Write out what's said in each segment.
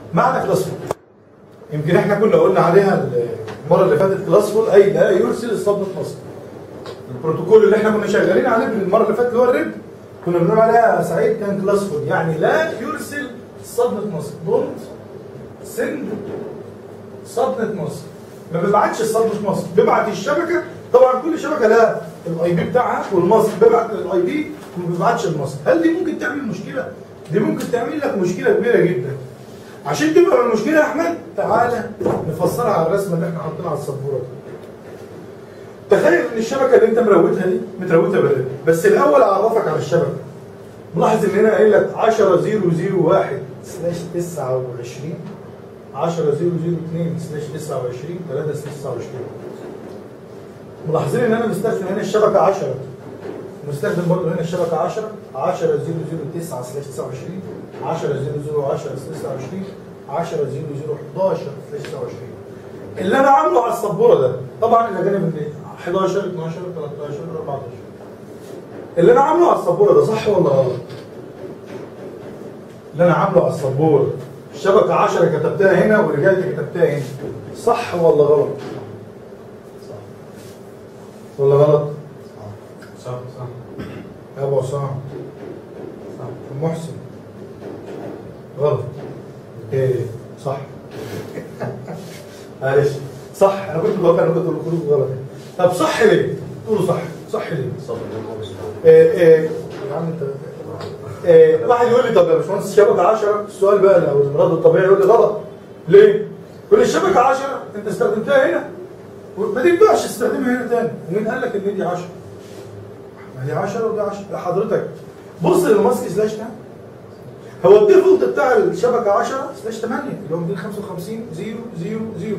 معنى كلاسفول يمكن احنا كنا قلنا عليها المره اللي فاتت كلاسفول اي لا يرسل الصدمه مصر البروتوكول اللي احنا كنا شغالين عليه المره اللي فاتت اللي هو الريب كنا بنقول عليها يا سعيد كان كلاسفول يعني لا يرسل صدمه مصر دونت سند صدمه مصر ما بيبعتش صدمه مصر بيبعت الشبكه طبعا كل شبكه لها الاي بي بتاعها والمصر بيبعت الاي بي وما بيبعتش المصر هل دي ممكن تعمل مشكله؟ دي ممكن تعمل لك مشكله كبيره جدا عشان تبقى المشكله يا احمد تعالى نفسرها على الرسمه اللي احنا حاطينها على السبوره دي تخيل ان الشبكه اللي انت مروتها دي متروته بالريب بس الاول اعرفك على الشبكه ملاحظ ان هنا قايل لك 10001 سلاش 29 10002 سلاش 29 3 سلاش 29 ملاحظين ان انا مستخدم هنا الشبكه 10 مستخدم برضه هنا الشبكه 10 10009 سلاش 29 10010 سلاش 29 10011 سلاش 29 اللي انا عامله على السبوره ده طبعا الاجانب من 11 12 13 14 اللي انا عامله على السبوره ده صح ولا غلط؟ اللي انا عامله على السبوره الشبكه 10 كتبتها هنا ورجعت كتبتها هنا صح ولا غلط؟ صح ولا غلط؟ صح صح يا ابو عصام صح محسن غلط ايه صح معلش صح انا كنت بقول انا كنت بقول غلط طب صح ليه؟ تقولوا صح صح ليه؟ إيه إيه يا عم انت إيه واحد يقول لي طب يا باشمهندس الشبكه 10 السؤال بقى لو المراد الطبيعي يقول لي غلط ليه؟ يقول لي الشبكه 10 انت استخدمتها هنا ما تنفعش تستخدمها هنا تاني ومين قال لك ان دي 10 ما هي 10 ودي 10 لا حضرتك بص للماسك سلاش ده هو الديفولت بتاع الشبكه 10 سلاش 8 اللي هو 255 0 0 0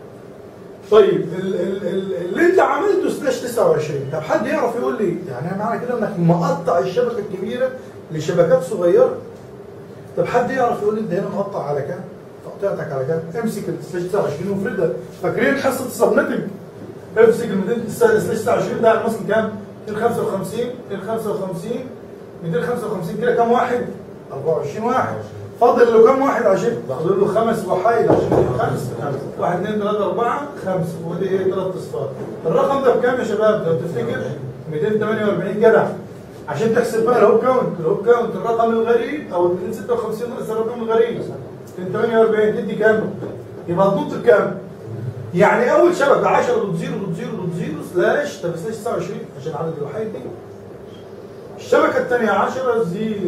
طيب ال ال ال اللي انت عملته سلاش 29 طب حد يعرف يقول لي يعني معنى كده انك مقطع الشبكه الكبيره لشبكات صغيره طب حد يعرف يقول لي انت هنا مقطع على كام؟ تقطيعتك على كام؟ امسك السلاش 29 وافردها فاكرين حصه السبنتنج امسك ال 200 سلاش 29 ده على الماسك كام؟ 255 255 255 كده كام واحد؟ 24 واحد فاضل له كام واحد عشان فاضل له خمس وحايد عشان يبقى خمس واحد اثنين ثلاثة أربعة خمسة ودي ايه ثلاث أصفار الرقم ده بكام يا شباب؟ لو تفتكر 248 جدع عشان تحسب بقى الهوب كاونت الهوب كاونت الرقم الغريب أو 256 ناقص الرقم الغريب 248 تدي كام؟ يبقى هتنط بكام؟ يعني أول شبكة 10 دوت 0 دوت 0 دوت 0 سلاش طب سلاش 29 عشان عدد الوحيد دي الشبكة الثانية 10 0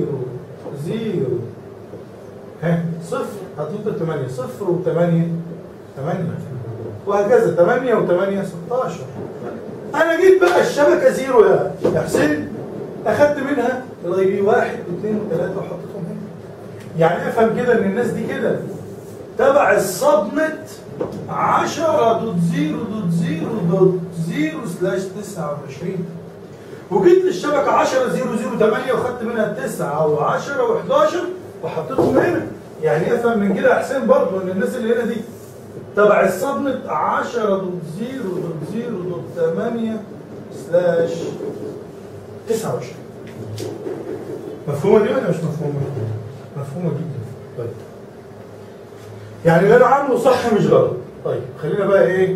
0 ها صفر هتنط 8 صفر و8 8 وهكذا 8 و8 16 انا جيت بقى الشبكه زيرو يا يا حسين اخدت منها الاي بي واحد واثنين وثلاثه وحطيتهم هنا يعني افهم كده ان الناس دي كده تبع الصدمه 10 دوت 0 دوت 0 دوت 0 سلاش 29 وجيت للشبكه 10 0 0 8 وخدت منها 9 و10 و11 وحطيتهم هنا يعني افهم من كده يا حسين برضه ان الناس اللي هنا دي تبع الصدمة 10 دوت 0 دوت 0 دوت 8 سلاش 29 مفهومة دي ولا مش مفهومة؟ مفهومة جدا طيب يعني اللي انا عامله صح مش غلط طيب خلينا بقى ايه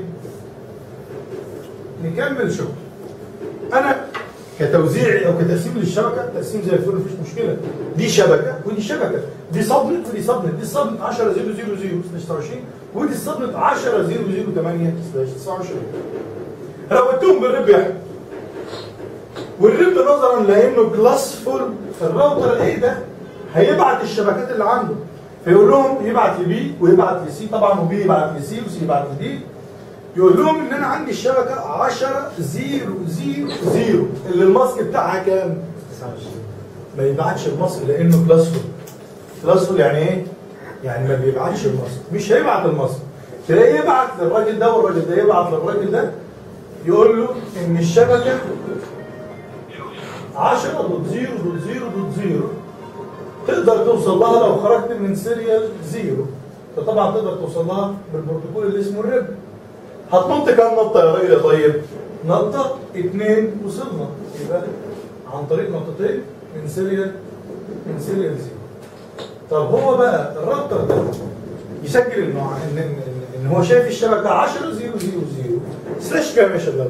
نكمل شغل انا كتوزيع او كتقسيم للشبكه تقسيم زي الفل مفيش مشكله دي شبكه ودي شبكه دي صدمت ودي صدمت دي صدمت 10 0 0 0 سلاش 29 ودي صدمت 10 0 0 8 سلاش 29 روتهم بالرب يا احمد والرب نظرا لانه كلاسفول فالراوتر ايه ده هيبعت الشبكات اللي عنده فيقول لهم يبعت لبي ويبعت لسي طبعا وبي يبعت لسي وسي يبعت لدي يقول لهم ان انا عندي الشبكه 10 0 0 0 اللي الماسك بتاعها كام؟ 29 ما يبعتش الماسك لانه كلاسفول كلاسفول يعني ايه؟ يعني ما بيبعتش الماسك مش هيبعت الماسك تلاقيه يبعت للراجل ده والراجل ده يبعت للراجل ده يقول له ان الشبكه 10 دوت 0 دوت 0 دوت 0 تقدر توصل لها لو خرجت من سيريال 0 فطبعا تقدر توصل لها بالبروتوكول اللي اسمه الريب هتنط كام نطه يا راجل يا طيب؟ نطه اثنين وصلنا يبقى عن طريق نقطتين من سيريال من سيريال زيرو طب هو بقى الراوتر ده يسجل انه ان ان, إن هو شايف الشبكه 10 0 0 0 سلاش كام يا شباب؟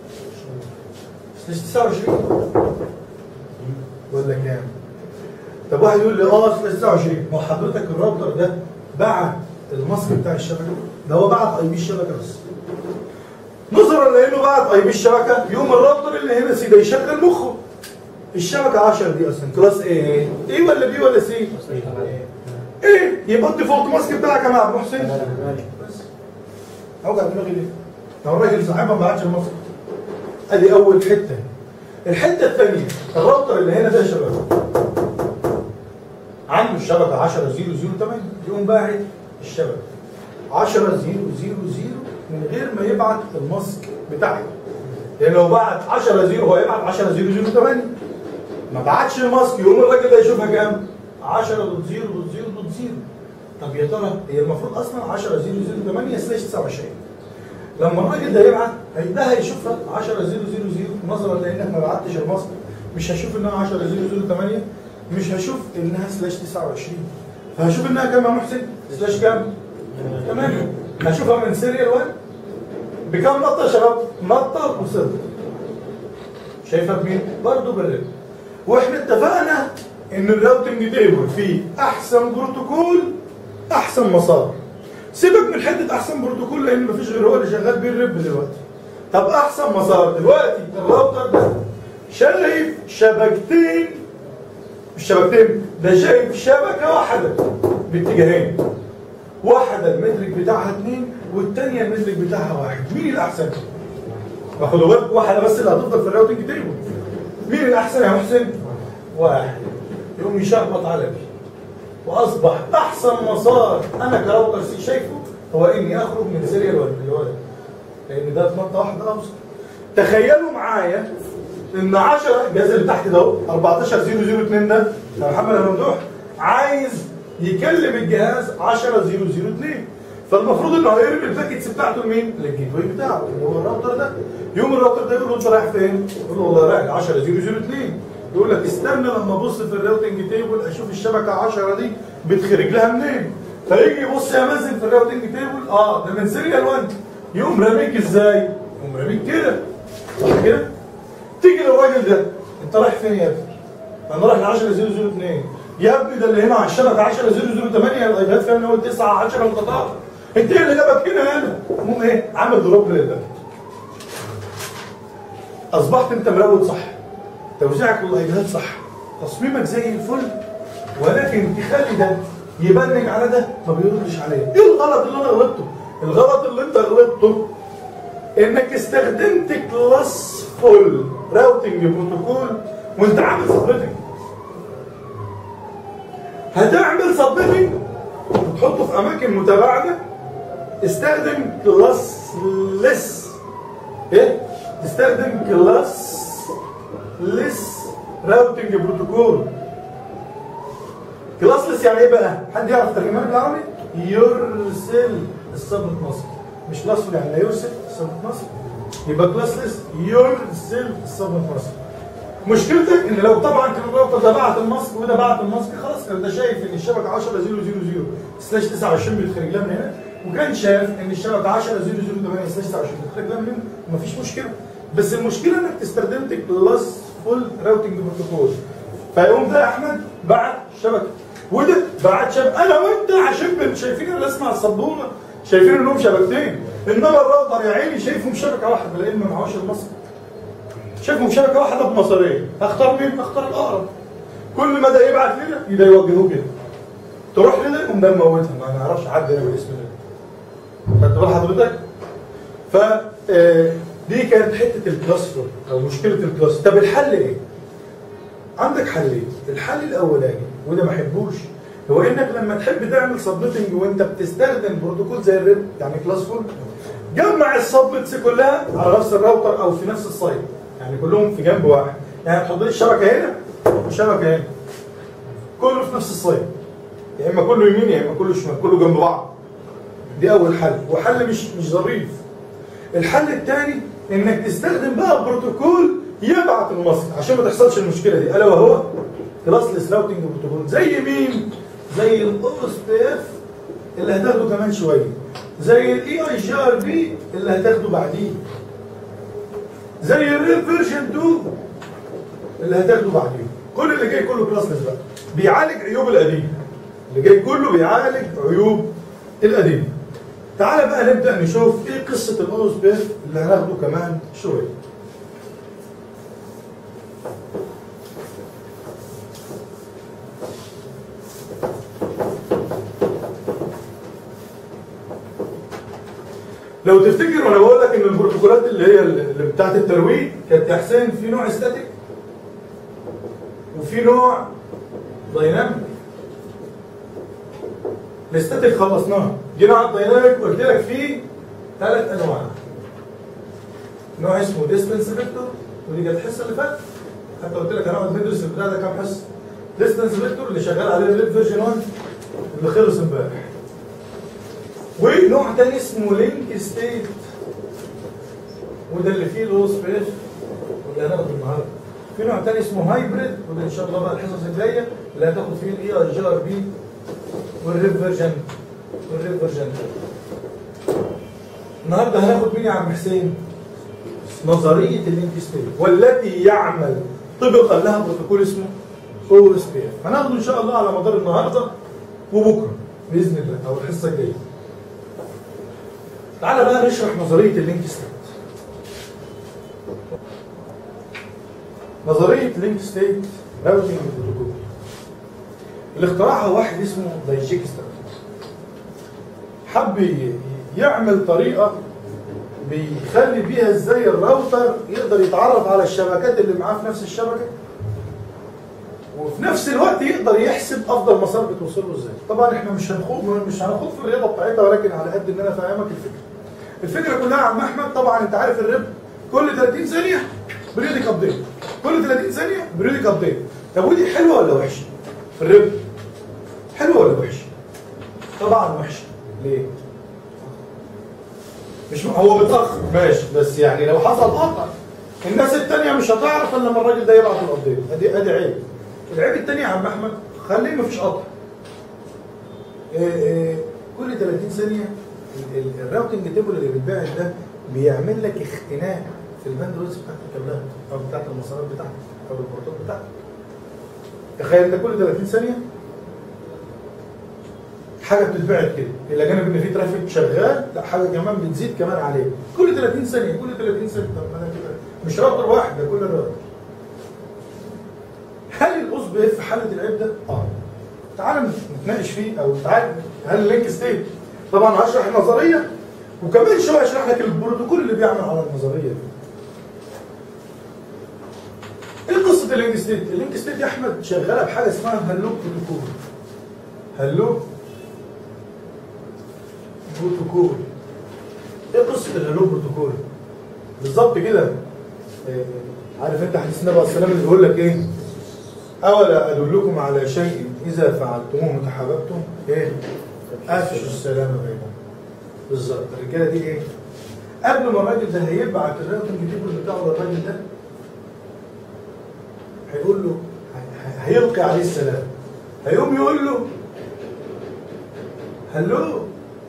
سلاش 29 ولا كام؟ طب واحد يقول لي اه سلاش 29 ما هو حضرتك الراوتر ده بعت الماسك بتاع الشبكه ده هو بعت اي بي الشبكه بس نظرا لانه بعت اي بي الشبكه يقوم الراوتر اللي هنا سي ده يشغل مخه الشبكه 10 دي اصلا كلاس ايه؟ ايه ولا بي ولا سي؟ ايه يبقى الديفولت ماسك بتاعك يا ابو حسين بس اوجع دماغي ليه؟ لو الراجل صاحبها ما بعتش الماسك ادي اول حته الحته الثانيه الراوتر اللي هنا ده يا شباب عنده الشبكه 10 0 0 8 يقوم باعت الشبكه 10 0 0 0 من غير ما يبعت الماسك بتاعه لان لو بعت 10 0 هو يبعت 10 0 0 8 ما بعتش الماسك يقوم الراجل ده يشوفها كام؟ 10 دوت 0 دوت 0 دوت 0 طب يا ترى هي المفروض اصلا 10 0 0 8 سلاش 29 لما الراجل ده يبعت ده هيشوفها 10 0 0 0 نظرا لانك ما بعتش الماسك مش هشوف انها 10 0 0 8 مش هشوف انها سلاش 29 فهشوف انها كام يا محسن؟ سلاش كام؟ 8 هشوفها من سيريال 1 بكام نقطة يا شباب؟ نقطة وصفر شايفها بمين؟ برضه بالرب واحنا اتفقنا ان الراوتنج تيبل فيه احسن بروتوكول احسن مسار سيبك من حته احسن بروتوكول لان مفيش غير هو اللي شغال بيه الرب دلوقتي طب احسن مسار دلوقتي الراوتر ده شايف شبكتين مش شبكتين ده شايف شبكه واحده باتجاهين واحده المترك بتاعها اثنين والثانيه المترك بتاعها واحد مين الاحسن؟ ما خدوا بالك واحده بس اللي هتفضل في الراوتنج تيبل مين الاحسن يا محسن؟ واحد يقوم يشخبط على بي واصبح احسن مسار انا كراوتر سي شايفه هو اني اخرج من سيريال 1 اللي هو ده لان ده في نقطه واحده اوصل تخيلوا معايا ان 10 الجهاز اللي تحت ده اهو 14002 ده يا محمد يا ممدوح عايز يكلم الجهاز 10002 فالمفروض انه هيرمي الباكيتس بتاعته لمين؟ للجيت واي بتاعه اللي هو الراوتر ده يوم الراوتر ده يقول له انت رايح فين؟ يقول له والله رايح ل 10002 يقول لك استنى لما ابص في الراوتنج تيبل اشوف الشبكه 10 دي بتخرج لها منين؟ فيجي يبص يا مازن في الراوتنج تيبل اه ده من سيريال 1 يقوم راميك ازاي؟ يقوم راميك كده صح كده؟ تيجي للراجل ده انت رايح فين يا ابني؟ انا رايح ل 10002 يا ابني ده اللي هنا على الشبكه 10008 الايباد فيها من اول 9 10 انقطاع انت ايه اللي جابك هنا هنا؟ المهم ايه؟ عامل دروب للباكت اصبحت انت مراود صح توزيعك للايباد صح تصميمك زي الفل ولكن تخلي ده يبنج على ده ما بيردش عليه ايه الغلط اللي انا غلطته الغلط اللي انت غلطته انك استخدمت كلاس فول راوتنج بروتوكول وانت عامل سبليتنج هتعمل سبليتنج وتحطه في اماكن متباعده استخدم كلاس لس ايه تستخدم كلاس لس راوتنج بروتوكول كلاس لس يعني ايه بقى حد يعرف ترجمها بالعربي يرسل السبت مصر مش كلاس يعني لا يرسل السبت مصر يبقى كلاس لس يرسل السبت مصر مشكلتك ان لو طبعا كان الراوتر ده بعت الماسك وده بعت الماسك خلاص كان ده شايف ان الشبكه 10 0 0 0 سلاش 29 بيتخرج لها من هنا وكان شايف ان الشبكه 10 0 0 8 سلاش 29 بيتخرج لها من هنا ومفيش مشكله بس المشكله انك استخدمت كلاس فول راوتنج بروتوكول فيقوم ده احمد بعت شبكه وده بعت شبكه انا وانت عشان شايفين الرسمه على السبوره شايفين انهم شبكتين انما الراوتر يا عيني شايفهم شبكه واحده لان ما معهوش الماسك شايفهم شبكه واحده بمسارين هختار مين؟ هختار الاقرب كل ما ده يبعت لنا يبقى يوجهوه كده تروح لنا يقوم ده مموتها ما نعرفش حد هنا بالاسم ده خدت بال حضرتك؟ ف آه، دي كانت حته الكلاستر او مشكله الكلاستر طب الحل ايه؟ عندك حلين الحل الاولاني وده ما احبوش هو انك لما تحب تعمل سبنتنج وانت بتستخدم بروتوكول زي الريب يعني كلاس فول جمع السبنتس كلها على نفس الراوتر او في نفس السايت يعني كلهم في جنب واحد يعني تحط لي الشبكه هنا والشبكه هنا كله في نفس السايت يا اما كله يمين يا اما كله شمال كله جنب بعض دي اول حل وحل مش مش ظريف الحل الثاني انك تستخدم بقى بروتوكول يبعت الماسك عشان ما تحصلش المشكله دي الا وهو كلاسلس راوتنج بروتوكول زي مين؟ زي الاو اس تي اف اللي هتاخده كمان شويه زي الاي اي جي ار بي اللي هتاخده بعديه زي الريل فيرجن 2 اللي هتاخده بعديه كل اللي جاي كله كلاسلس بقى بيعالج عيوب القديم اللي جاي كله بيعالج عيوب القديم تعالى بقى نبدا نشوف ايه قصه الاونوس بيف اللي هناخده كمان شويه لو تفتكر وانا بقول لك ان البروتوكولات اللي هي اللي بتاعت الترويج كانت يا حسين في نوع استاتيك وفي نوع دايناميك الاستاتيك خلصناه جينا على الدايناميك قلت لك فيه ثلاث انواع نوع اسمه ديستنس فيكتور ودي كانت الحصه اللي فاتت حتى قلت لك هنقعد ندرس البتاع ده كام حصه ديستنس فيكتور اللي شغال عليه الليب فيرجن 1 اللي خلص امبارح ونوع تاني اسمه لينك ستيت وده اللي فيه لو سبيس واللي هناخده النهارده في نوع تاني اسمه هايبريد وده ان شاء الله بقى الحصص الجايه اللي هتاخد فيه الاي اي جي ار بي والريب فيرجن والريب فيرجن النهارده هناخد مين يا عم حسين؟ نظريه اللينك ستيت والتي يعمل طبقا لها بروتوكول اسمه او اس بي اف هناخده ان شاء الله على مدار النهارده وبكره باذن الله او الحصه الجايه تعالى بقى نشرح نظريه اللينك ستيت نظريه اللينك ستيت راوتنج بروتوكول اللي اخترعها واحد اسمه دايجيكستر حب ي- يعمل طريقه بيخلي بيها ازاي الراوتر يقدر يتعرف على الشبكات اللي معاه في نفس الشبكه وفي نفس الوقت يقدر يحسب افضل مسار بتوصل له ازاي طبعا احنا مش هنخوض مش هنخوض في الرياضه بتاعتها ولكن على قد ان انا فاهمك الفكره الفكره كلها يا عم احمد طبعا انت عارف الرب كل 30 ثانيه بريودك ابديت كل 30 ثانيه بريودك ابديت طب ودي حلوه ولا وحشه في الرب حلوه ولا وحشه طبعا وحشه ليه مش هو متاخر ماشي بس يعني لو حصل قطع الناس التانية مش هتعرف الا لما الراجل ده يبعت الابديت ادي ادي عيب العيب التاني يا عم احمد خليه مفيش قطع إيه إيه كل 30 ثانيه ال- ال- الراوتنج تيبل اللي بيتباعت ده بيعمل لك اختناق في الباندويث بتاعت الكابلات او بتاعت المسارات بتاعتك او البورتات بتاعتك تخيل انت كل 30 ثانيه حاجه بتتبعت كده الى جانب ان في ترافيك شغال لا حاجه كمان بتزيد كمان عليه كل 30 ثانيه كل 30 ثانيه طب ما انا كده مش راوتر واحد ده كل الراوتر هل الاس بي اف حلت العيب ده؟ اه تعال نتناقش فيه او تعال هل اللينك ستيت طبعا هشرح النظريه وكمان شويه اشرح لك البروتوكول اللي بيعمل على النظريه دي ايه قصه اللينك ستيت؟ اللينك ستيت يا احمد شغاله بحاجه اسمها هلو بروتوكول هلو بروتوكول ايه قصه الهلو بروتوكول؟ بالظبط كده إيه، عارف انت حديث النبي عليه السلام اللي بيقول لك ايه؟ اولا ادلكم على شيء اذا فعلتموه تحاببتم ايه؟ افشوا السلام بينكم بالظبط الرجاله دي ايه؟ قبل ما الراجل ده هيبعت الراوتنج تيبل بتاعه للراجل ده هيقول له هي- هيلقي عليه السلام هيقوم يقول له هلو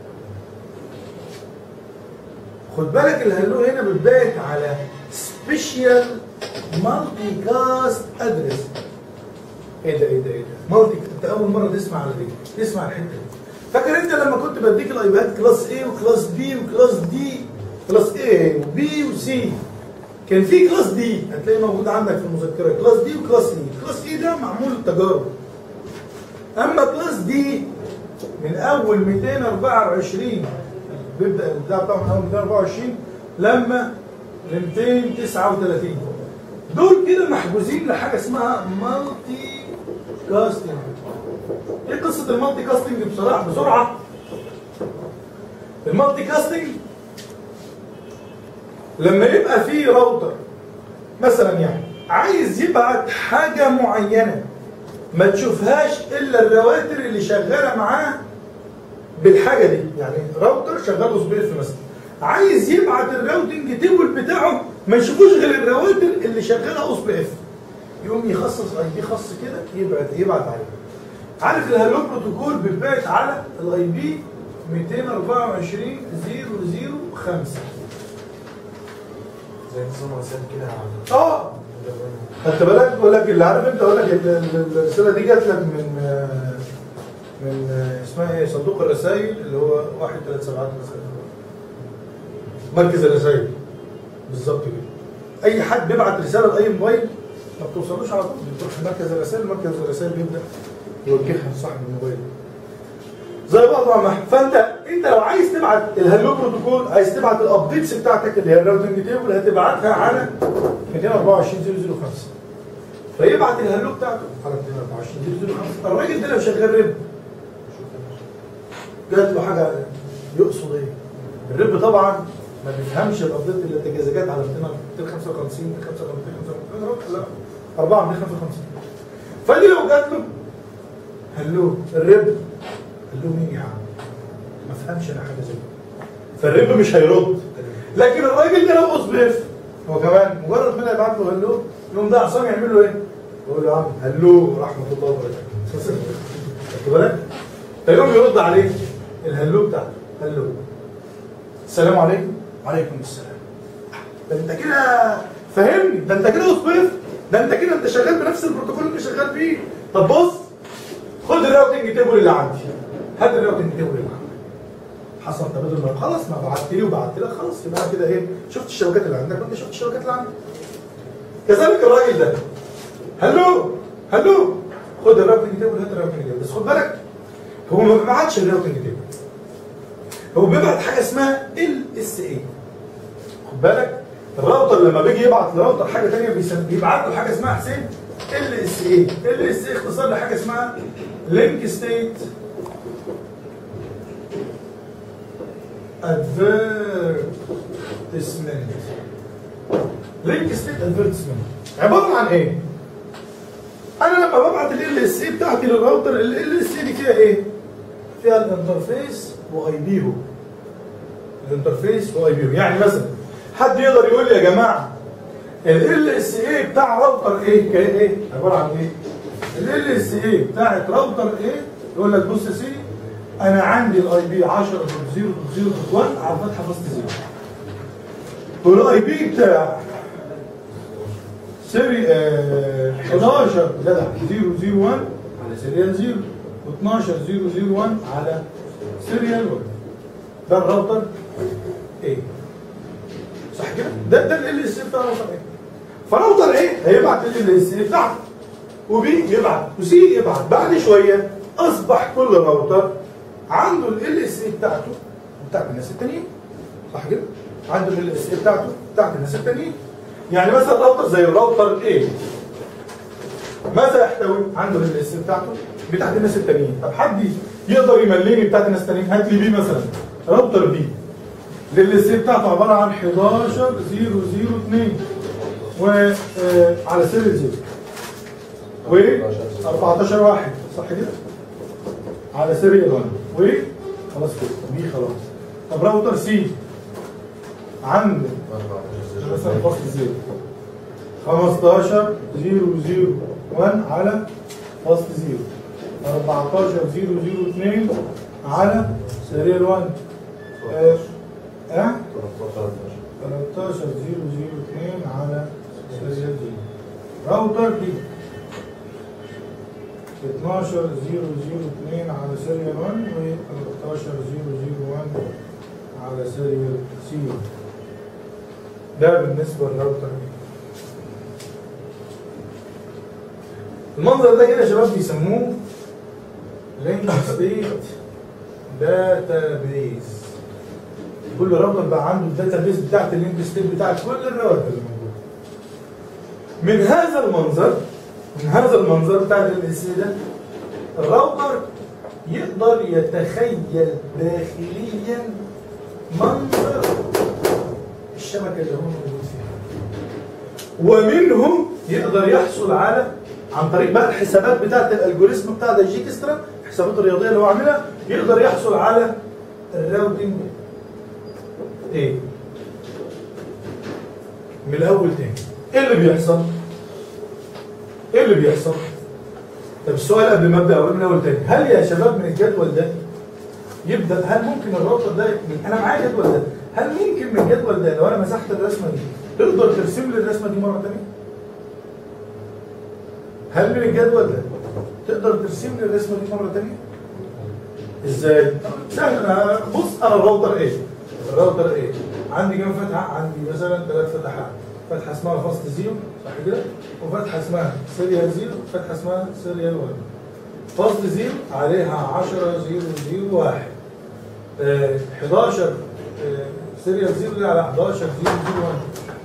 خد بالك الهلو هنا بتبعت على سبيشال مالتي كاست ادرس ايه ده ايه ده ايه ده مالتي انت اول مره تسمع على دي تسمع الحته دي فاكر انت لما كنت بديك الايباد كلاس A وكلاس B وكلاس D كلاس A وبي وسي كان في كلاس دي هتلاقيه موجود عندك في المذكره كلاس دي وكلاس اي كلاس اي ده معمول للتجارب اما كلاس دي من اول 224 بيبدا البتاع بتاعه من اول 224 لما ل 239 دول كده محجوزين لحاجه اسمها مالتي كاستنج ايه قصه المالتي كاستنج بصراحه بسرعه المالتي كاستنج لما يبقى في راوتر مثلا يعني عايز يبعت حاجه معينه ما تشوفهاش الا الرواتر اللي شغاله معاه بالحاجه دي يعني راوتر شغال اس بي اف مثلا عايز يبعت الراوتنج تيبل بتاعه ما يشوفوش غير الرواتر اللي شغاله اس بي اف يقوم يخصص اي بي خاص كده يبعت يبعت عليه عارف الهلو بروتوكول بيتبعت على الاي بي 224 005 زي نظام رسائل كده على اه خدت بالك بقول لك اللي عارف انت اقول لك ال- ال- الرساله دي جات لك من آه، من آه، اسمها ايه صندوق الرسائل اللي هو 1 3 7 مركز الرسائل بالظبط كده اي حد بيبعت رساله لاي موبايل ما بتوصلوش على طول بتروح مركز الرسائل مركز الرسائل بيبدا يوجهها لصاحب الموبايل زي بعض مع محمد فانت انت لو عايز تبعت الهلو بروتوكول عايز تبعت الابديتس بتاعتك اللي هي الراوتنج تيبل هتبعتها على 224005 فيبعت الهلو بتاعته على 224005 الراجل ده لو شغال رب جات له حاجه يقصد ايه؟ الرب طبعا ما بيفهمش الابديت اللي التجازات على 255 255 لا 4 255 فدي لو جات له هلو الرب قال له مين يا عم؟ ما فهمش انا حاجه زي كده فالرب مش هيرد لكن الراجل ده لو اصبف هو كمان مجرد ما يبعت له هلو يقوم ده عصام يعمل له ايه؟ يقول له يا عم هلو ورحمه الله وبركاته خدت بالك؟ فيقوم يرد عليه الهلو بتاعته هلو السلام عليكم وعليكم السلام ده انت كده فاهمني ده انت كده اصبف ده انت كده انت شغال بنفس البروتوكول اللي شغال بيه طب بص خد الراوتنج تيبل اللي عندي هات الراوتنج تيبل اللي عندي حصل تبادل ما خلاص ما بعت لي وبعت لك خلاص يبقى أنا كده ايه شفت الشبكات اللي عندك وانت شفت الشبكات اللي عندك كذلك الراجل ده هلو هلو خد الراوتنج تيبل هات الراوتنج تيبل بس خد بالك هو ما بيبعتش الراوتنج تيبل هو بيبعت حاجه اسمها ال اس اي خد بالك الراوتر لما بيجي يبعت لراوتر حاجه ثانيه بيبعت له حاجه اسمها حسين ال اس اي ال اس اي اختصار لحاجه اسمها لينك ستيت ادفيرتسمنت لينك ستيت ادفيرتسمنت عباره عن ايه؟ انا لما ببعت ال اس اي بتاعتي للراوتر ال اس اي دي فيها ايه؟ فيها الانترفيس واي بي هو الانترفيس واي بي هو يعني مثلا حد يقدر يقول لي يا جماعه ال اس اي بتاع راوتر ايه كان ايه عباره عن ايه ال اس اي بتاعت راوتر ايه يقول لك بص يا سيدي انا عندي الاي بي 10.0.0.1 على فتحه فاست زيرو والاي بي بتاع سيري آه 11 جدع 001 على سيريال 0 و12 001 على سيريال 1 ده الراوتر ايه صح كده؟ ده ده ال اس بتاع راوتر ايه؟ فراوتر ايه؟ هيبعت ال اس بتاعته وبي يبعت وسي يبعت بعد شويه اصبح كل راوتر عنده ال اس بتاعته بتاعت الناس التانيين صح كده؟ عنده ال اس بتاعته بتاعت الناس التانيين يعني مثلا راوتر زي الراوتر ايه ماذا يحتوي؟ عنده ال اس بتاعته بتاعت الناس التانيين طب حد يقدر يمليني بتاعت الناس التانيين هات لي بي مثلا راوتر بي لل سي بتاعته عباره عن 11002 وعلى سيريال زيرو و 14 واحد صح كده؟ على سيريال 1 و خلاص كده بي خلاص طب راوتر سي عند مثلا فصل زيرو 15 001 على فصل زيرو 14 002 على سيريال 1 اه اه 13 002 على سيريال زيرو راوتر بي 12 002 على سيريال 1 و 13 001 على سيريال سي ده بالنسبه للراوتر بي المنظر ده كده يا شباب بيسموه لينك ستيت داتا بيز كل راوتر بقى عنده الداتا بيز بتاعت اللينك ستيت بتاعت كل الراوتر اللي موجود من هذا المنظر من هذا المنظر بتاع ال اس ده الراوتر يقدر يتخيل داخليا منظر الشبكه اللي هو موجود فيها ومنهم يقدر يحصل على عن طريق بقى الحسابات بتاعت الالجوريزم بتاع ده جيكسترا الحسابات الرياضيه اللي هو عاملها يقدر يحصل على الراوتنج ايه من الاول تاني ايه اللي بيحصل ايه اللي بيحصل طب السؤال قبل ما ابدا اقول من الاول تاني هل يا شباب من الجدول ده يبدا هل ممكن الراوتر ده من انا معايا الجدول ده هل ممكن من الجدول ده لو انا مسحت الرسمه دي تقدر ترسم لي الرسمه دي مره ثانيه؟ هل من الجدول ده تقدر ترسم لي الرسمه دي مره ثانيه؟ ازاي؟ سهل انا بص انا الراوتر ايه؟ الراوتر ايه؟ عندي كام فتحه؟ عندي مثلا ثلاث فتحات فتحه اسمها فاست زيرو صح كده؟ وفتحه اسمها سيريال زيرو وفتحه اسمها سيريال 1 فاست زيرو عليها 10 زيرو زيرو 1 آه، 11 آه، سيريال زيرو دي على 11 زيرو زيرو 1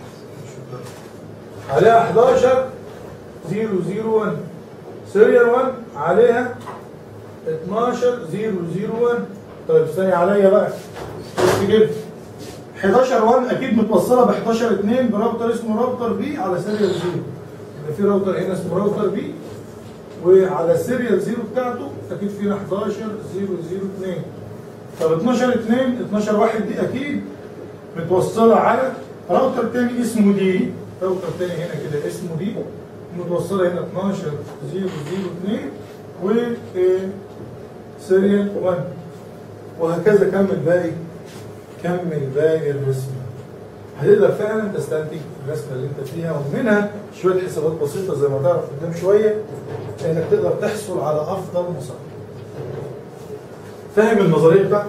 عليها 11 0 0 1 سيريال 1 عليها 12 0 0 1 طيب ثاني عليا بقى بص كده 11 1 اكيد متوصله ب 11 2 براوتر اسمه راوتر بي على سيريال 0 يبقى في راوتر هنا اسمه راوتر بي وعلى السيريال 0 بتاعته اكيد فينا 11 0 0 2 طب 12 2 12 1 دي اكيد متوصله على راوتر تاني اسمه دي راوتر تاني هنا كده اسمه دي متوصله هنا 12 0 0 2 و آه، سيريال 1 وهكذا كمل باقي كمل باقي الرسمه هتقدر فعلا تستنتج الرسمه اللي انت فيها ومنها شويه حسابات بسيطه زي ما تعرف قدام شويه انك تقدر تحصل على افضل مسار فاهم النظريه بتاعته؟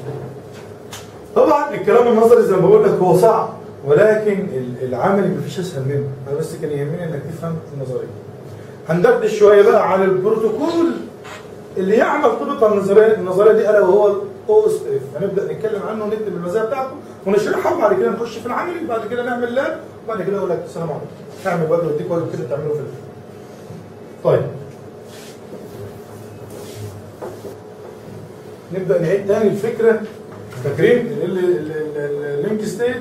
طبعا الكلام النظري زي ما بقول لك هو صعب ولكن ال- العملي مفيش اسهل منه انا بس كان يهمني انك تفهم النظريه هندردش شويه بقى عن البروتوكول اللي يعمل طبقا النظريه النظريه دي الا وهو الاو اس اف هنبدا نتكلم عنه ونكتب المزايا بتاعته ونشرحها وبعد كده نخش في العملي وبعد كده نعمل لاب وبعد كده اقول لك السلام عليكم اعمل واجب واديك واجب كده تعمله في البيت. طيب نبدا نعيد تاني الفكره فاكرين ال- ال- ال- ال- اللينك ستيت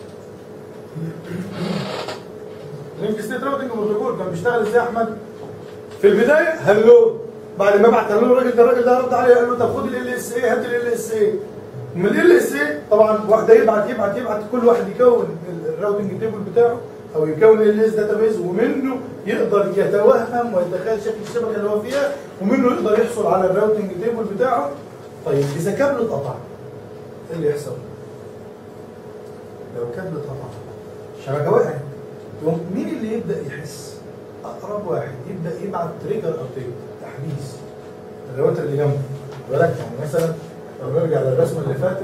اللينك ستيت راوتنج بروتوكول كان بيشتغل ازاي يا احمد؟ في البدايه هلو بعد ما بعت هلو الراجل ده الراجل ده رد عليه قال له طب خد ال اس اي هات ال اس اي من ال اس اي طبعا واحد يبعت يبعت يبعت كل واحد يكون ال- الراوتنج تيبل بتاعه او يكون ال اس داتابيز ومنه يقدر يتوهم ويتخيل شكل الشبكه اللي هو فيها ومنه يقدر يحصل على الراوتنج تيبل بتاعه طيب اذا كابل اتقطع ايه اللي يحصل؟ لو كابل اتقطع شبكه وقعت يقوم مين اللي يبدا يحس؟ اقرب واحد يبدا يبعت تريجر ابديت تحديث الراوتر اللي جنبه بالك يعني مثلا لو نرجع للرسمه اللي فاتت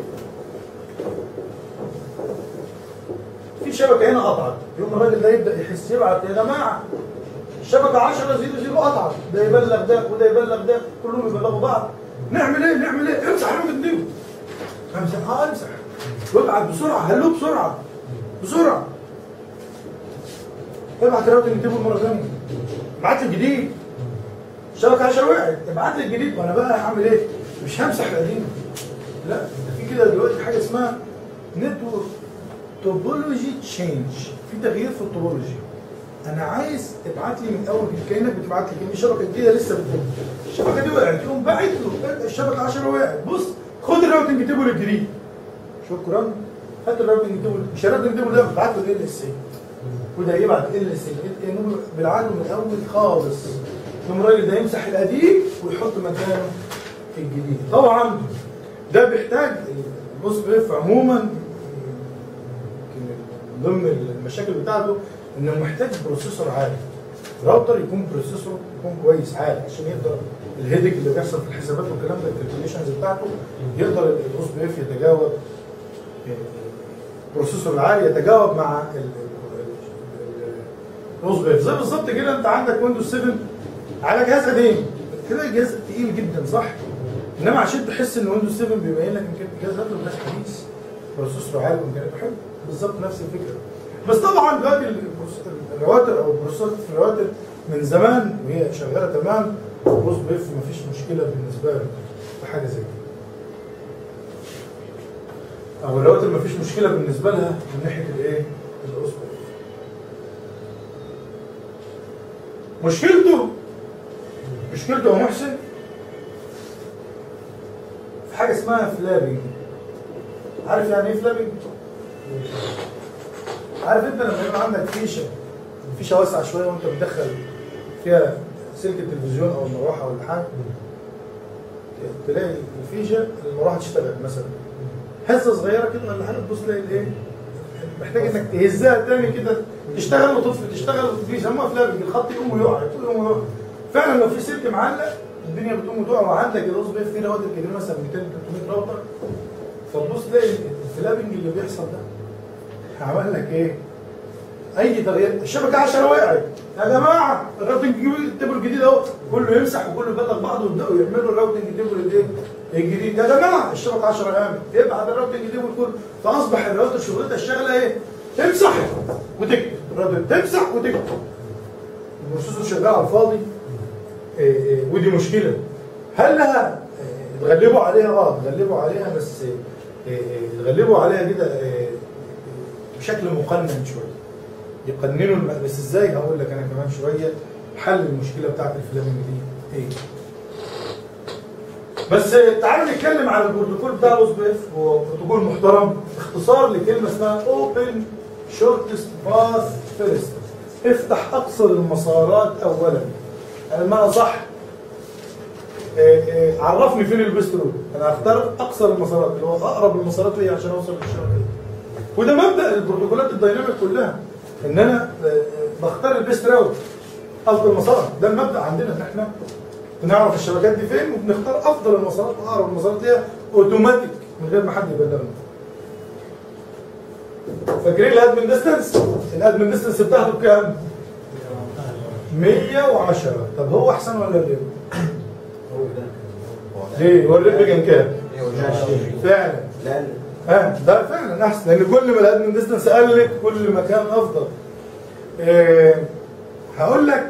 في شبكه هنا قطعت يقوم الراجل ده يبدا يحس يبعت يا جماعه الشبكه 10 0 0 قطعت ده يبلغ ده وده يبلغ ده كلهم يبلغوا بعض نعمل ايه نعمل ايه امسح الراجل دي امسح اه امسح وابعت بسرعه هلو بسرعه بسرعه ابعت راوتنج تيبل مره ثانيه ابعت لي الجديد الشبكه 10 وقعت ابعت لي الجديد وانا بقى هعمل ايه؟ مش همسح القديم لا ده في كده دلوقتي حاجه اسمها نتورك توبولوجي تشينج في تغيير في التوبولوجي انا عايز ابعت لي من اول كانك بتبعت لي كان شبكه جديده لسه بتبدا الشبكه دي وقعت يقوم باعت له الشبكه 10 وقعت بص خد الراوتنج تيبل الجديد شكرا هات الراوتنج تيبل مش الراوتنج تيبل ده ابعت له ال اس اي وده يبعت ال اس اي بالعقل من الاول خالص يقوم الراجل ده يمسح القديم ويحط مكانه الجديد طبعا ده بيحتاج البوست بريف عموما يمكن من ضمن المشاكل بتاعته انه محتاج بروسيسور عالي الراوتر يكون بروسيسور يكون كويس عالي عشان يقدر الهيدك اللي بيحصل في الحسابات والكلام ده الكالكوليشنز بتاعته يقدر البوست بريف يتجاوب البروسيسور العالي يتجاوب مع البوست بريف زي بالظبط كده انت عندك ويندوز 7 على جهاز قديم كده جهاز تقيل جدا صح؟ انما عشان تحس ان ويندوز 7 بيبين لك ان الجهاز ده جهاز حديث بروسيسور عالي وامكانياته حلوه بالظبط نفس الفكره بس طبعا دلوقتي البروس- الرواتر او البروسيسور في الرواتر من زمان وهي شغاله تمام البوست بريف مفيش مشكله بالنسبه له في حاجه زي كده او الرواتر مفيش مشكله بالنسبه لها من ناحيه الايه؟ الاوس بريف مشكلته مشكلته يا محسن في حاجه اسمها فلابنج عارف يعني ايه فلابنج؟ عارف انت لما يبقى عندك فيشه فيشه واسعه شويه وانت بتدخل فيها سلك التلفزيون او المروحه ولا حاجه تلاقي الفيشه المروحه تشتغل مثلا هزه صغيره كده ولا حاجه تبص تلاقي الايه محتاج انك تهزها تاني كده تشتغل وتطفي تشتغل بيسموها فلابنج الخط يقوم ويقع يقوم ويقع فعلا لو في سلك معلق الدنيا بتقوم وتقع وعندك الاوز بيف فيه رواتر كبيره مثلا 200 300 راوتر فتبص تلاقي الفلابنج اللي بيحصل ده عمل لك ايه؟ اي تغيير الشبكه 10 وقعت يا جماعه الراوتنج تيبل الجديد اهو كله يمسح وكله يبلغ بعضه ويبداوا يعملوا الراوتنج تيبل الايه؟ الجديد يا جماعه الشبكه 10 قامت ابعت الراوتنج تيبل كله فاصبح الراوتر شغلتها الشغله ايه؟ تمسح وتكتب الراوتر تمسح وتكتب البروسيسور شغال على الفاضي إيه إيه ودي مشكله هل لها إيه، اتغلبوا عليها اه اتغلبوا عليها بس إيه، إيه، اتغلبوا عليها كده إيه، بشكل مقنن شويه يقننوا الم... بس ازاي هقول لك انا كمان شويه حل المشكله بتاعت الفلامنج دي ايه بس تعالوا نتكلم عن البروتوكول بتاع الاوس بي اف هو بروتوكول محترم اختصار لكلمه اسمها اوبن شورتست باث فيرست افتح اقصر المسارات اولا المعنى صح إيه إيه عرفني فين البيست رود انا هختار اقصر المسارات اللي هو اقرب المسارات ليا عشان اوصل للشبكه دي وده مبدا البروتوكولات الدايناميك كلها ان انا آه، آه، بختار البيست راوت افضل مسار ده المبدا عندنا ان احنا بنعرف الشبكات دي فين وبنختار افضل المسارات واقرب المسارات ليها اوتوماتيك من غير ما حد يبلغنا فاكرين الادمن ديستنس الادمن ديستنس بتاعته بكام 110 طب هو احسن ولا الريب ليه هو الريب كان كام فعلا لان اه ده فعلا احسن لان كل ما الادمن ديستنس قلت كل ما كان افضل إيه هقول لك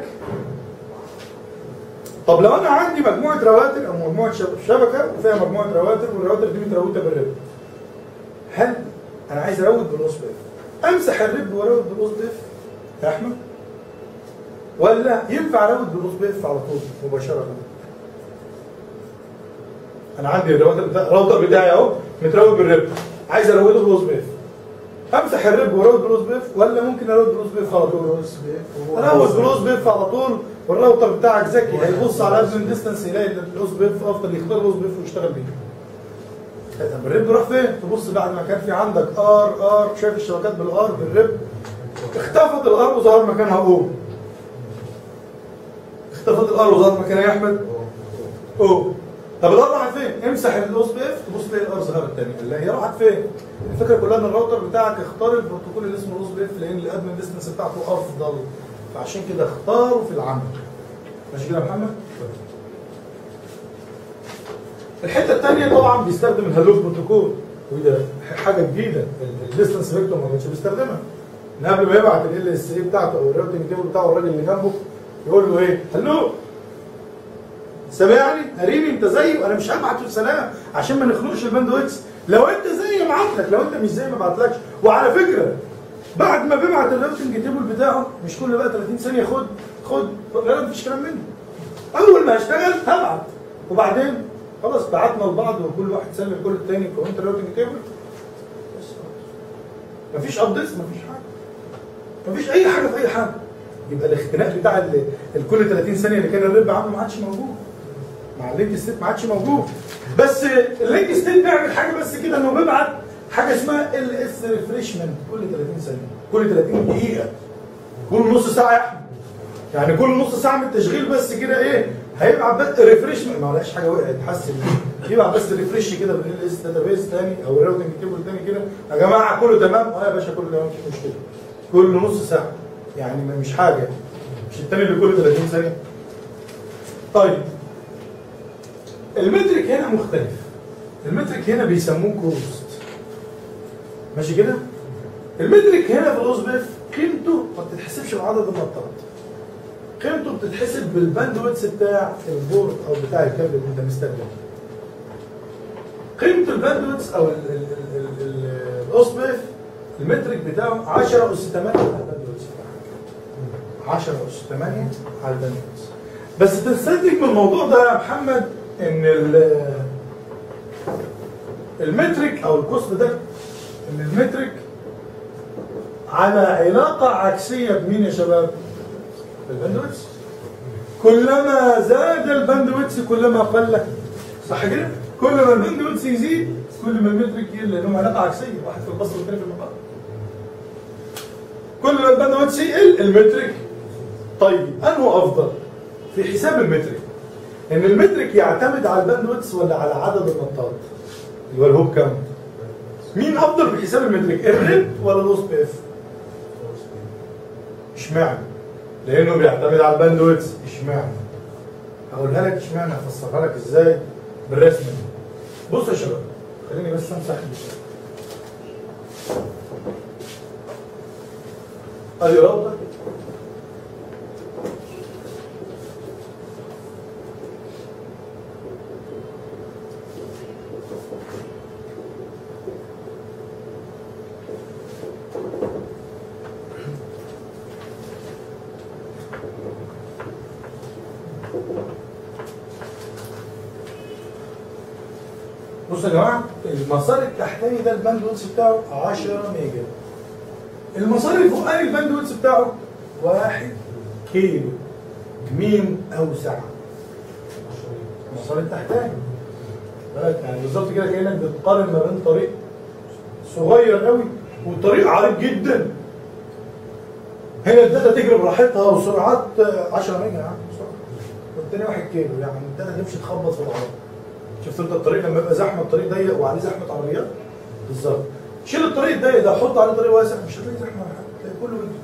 طب لو انا عندي مجموعه رواتر او مجموعه شب- شبكه وفيها مجموعه رواتر والرواتر دي متروته بالرب هل انا عايز اروت بالاوس بيف امسح الرب واروت بالاوس بيف يا احمد ولا ينفع اروت بالاوس بيف على طول مباشره انا عندي الراوتر بتاع الراوتر بتاعي اهو متروت بالرب عايز اروته بالاوس بيف امسح الرب واروت بالاوس بيف ولا ممكن اروت بالاوس بيف على طول اروت بالاوس بيف على طول والراوتر بتاعك ذكي هيبص على ادمن ديستنس يلاقي ان الاوس بيف افضل يختار الاوس بيف ويشتغل بيه طب الرب راح فين؟ تبص بعد ما كان في عندك ار ار شايف الشبكات بالار بالرب اختفت الار وظهر مكانها او اختفت الار وظهر مكانها يا احمد او طب الار راحت فين؟ امسح الاوس بيف تبص تلاقي الار ظهرت تاني لا هي راحت فين؟ الفكره كلها ان الراوتر بتاعك اختار البروتوكول اللي اسمه الاوس بيف لان الادمن ديستنس بتاعته افضل فعشان كده اختاره في العمل ماشي كده يا محمد؟ الحته الثانيه طبعا بيستخدم الهالو بروتوكول وده حاجه جديده الديستنس فيكتور ما كانش بيستخدمها ان قبل ما يبعت ال اس اي بتاعته او الراوتنج تيبل بتاعه الراجل اللي جنبه يقول له ايه؟ هلو سامعني؟ قريبي انت زيي وانا مش هبعت له سلام عشان ما نخنقش الباندويتس لو انت زيي ابعت لك لو انت مش زيي ما ابعتلكش وعلى فكره بعد ما بيبعت الراوتنج تيبل بتاعه مش كل بقى 30 ثانيه خد خد لا لا مفيش كلام منه اول ما اشتغل هبعت وبعدين خلاص بعتنا لبعض وكل واحد سلم كل التاني كونت راوتنج تيبل بس مفيش ابديتس مفيش حاجه مفيش اي حاجه في اي حاجه يبقى الاختناق بتاع ال- الكل 30 ثانيه اللي كان الرب عامله ما عادش موجود مع اللينك ستيت ما عادش موجود بس اللينك ستيت بيعمل حاجه بس كده انه بيبعت حاجه اسمها ال اس ريفريشمنت كل 30 ثانيه كل 30 دقيقه كل نص ساعه يا احمد يعني كل نص ساعه من التشغيل بس كده ايه هيبعت بس ريفريشمنت ما لقاش حاجه وقعت تحسن يبعت بس ريفريش كده بالال اس داتابيس تاني او الراوتنج تيبل تاني كده يا جماعه كله تمام اه يا باشا كله تمام مفيش مشكله كل نص ساعه يعني ما- مش حاجه مش التاني اللي كل 30 ثانيه طيب المترك هنا مختلف المترك هنا بيسموه كوست ماشي كده المترك هنا في الاوز بيف قيمته ما بتتحسبش بعدد النطات قيمته بتتحسب بالباندويتس بتاع البورد او بتاع الكابل اللي انت مستخدمه قيمه الباندويتس او ال- ال- ال- ال- ال- الاوز بيف المترك بتاعه 10 اس 8 على الباندويتس بتاعك 10 اس 8 على الباندويتس بس تستنتج من الموضوع ده يا محمد ان ال- المترك او الكوست ده ان المترك على علاقة عكسية بمين يا شباب؟ بالباندويتس كلما زاد الباندويتس كلما قل صح كده؟ كل ما الباندويتس يزيد كل ما المترك يقل لانهم علاقه عكسيه واحد في البسط والثاني في المقام كل ما الباندويتس يقل المترك طيب انه افضل في حساب المترك ان المترك يعتمد على الباندويتس ولا على عدد النطات اللي هو الهوب كام مين افضل في حساب المترك الريب ولا الاوس بي اف اشمعنى لانه بيعتمد على الباندويتس اشمعنى هقولها لك اشمعنى هفسرها لك ازاي بالرسم ده. بص يا شباب خليني بس امسح البتاع. ادي رابطه بصوا يا جماعه المسار التحتاني ده الباندويتس بتاعه 10 ميجا المسار الفوقاني الباندويتس بتاعه 1 كيلو مين اوسع المسار التحتاني بالك يعني بالظبط كده كانك بتقارن ما بين طريق صغير قوي وطريق عريض جدا هنا الداتا تجري براحتها وسرعات 10 ميجا يا عم بسرعه والتاني 1 كيلو يعني الداتا تمشي تخبط في بعضها شفت انت الطريق لما يبقى زحمه الطريق ضيق وعليه زحمه عربيات بالظبط شيل الطريق الضيق ده حط عليه طريق واسع مش هتلاقي زحمه ولا حاجه هتلاقي كله جدا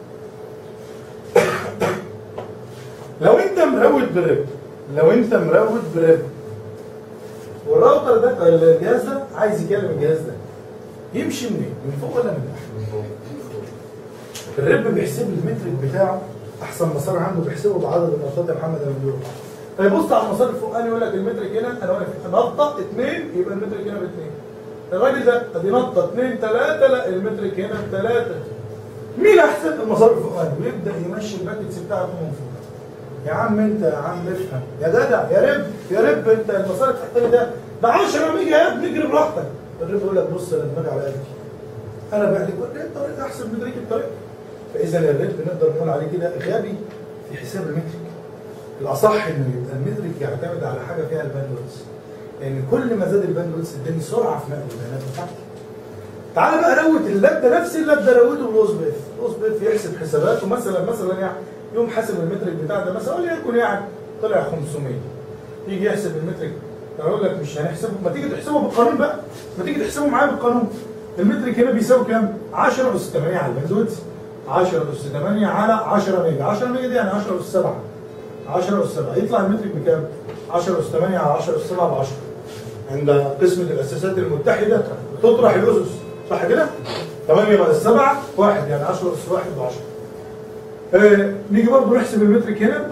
لو انت مروت بريب لو انت مروت بريب والراوتر ده الجهاز ده عايز يكلم الجهاز ده يمشي منين؟ من فوق ولا من تحت؟ الرب بيحسب المترك بتاعه احسن مسار عنده بيحسبه بعدد النقاط يا محمد ممدوح فيبص على المسار الفوقاني يقول لك المترك هنا انا واقف نطه اثنين يبقى المترك هنا باثنين الراجل ده ادي نطه اثنين ثلاثه لا المترك هنا بثلاثه مين احسن المسار الفوقاني ويبدا يمشي الباكتس بتاعته من فوق يا عم انت يا عم افهم يا جدع يا رب يا رب انت المسار التحتاني ده ده 10 ميجا يا ابني اجري براحتك الرب يقول لك بص انا دماغي على قدي انا بقى لك ايه الطريق احسن من مدرك الطريق فاذا الرب نقدر نقول عليه كده غبي في حساب المترك الاصح انه يبقى المترك يعتمد على حاجه فيها الباندويتس لان كل ما زاد الباندويتس اداني سرعه في نقل البيانات بتاعتي تعال بقى روت اللاب ده نفس اللاب ده روته بالاوس بيف الاوس بيف يحسب حساباته مثلا مثلا يعني يوم حاسب المترك بتاع ده مثلا وليكن يعني طلع 500 يجي يحسب المترك اقول لك مش هنحسبه ما تيجي تحسبه بالقانون بقى ما تيجي تحسبه معايا بالقانون المترك هنا بيساوي كام 10 اس 8 على الباندويتس 10 اس 8 على 10 ميجا 10 ميجا دي يعني 10 اس 7 10 اس 7 يطلع المترك بكام 10 اس 8 على 10 اس 7 ب 10 عند قسمة الأساسات المتحدة تطرح الأسس صح كده؟ 8 ناقص 7 1 يعني 10 أس 1 ب 10 آه نيجي برضه نحسب المترك هنا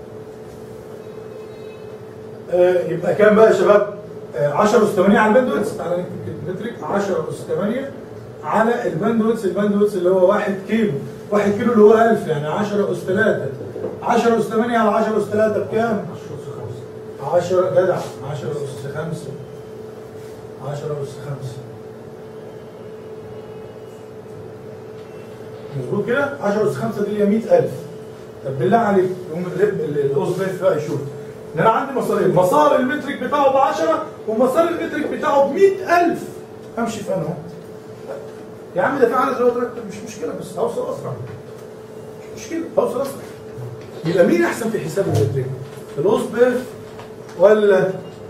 آه يبقى كام بقى يا شباب؟ آه 10 أس 8 على الباندويتس تعالى نكتب كده المترك 10 أس 8 على الباندويتس الباندويتس اللي هو 1 كيلو 1 كيلو اللي هو 1000 يعني 10 أس 3 10 أس 8 على 10 أس 3 بكام؟ 10 جدع 10 أس 5 10 أس 5 مظبوط كده 10 أس 5 دي هي 100000 طب بالله عليك يقوم الرب الأوز بيف بقى يشوف ان انا عندي مسارين مسار المترك بتاعه ب 10 ومسار المترك بتاعه ب 100000 امشي في انه يا عم ده في عدد رواتر اكتر مش مشكله بس هوصل اسرع مش مشكله هوصل اسرع يبقى مين احسن في حساب المترك؟ الاوز بيف ولا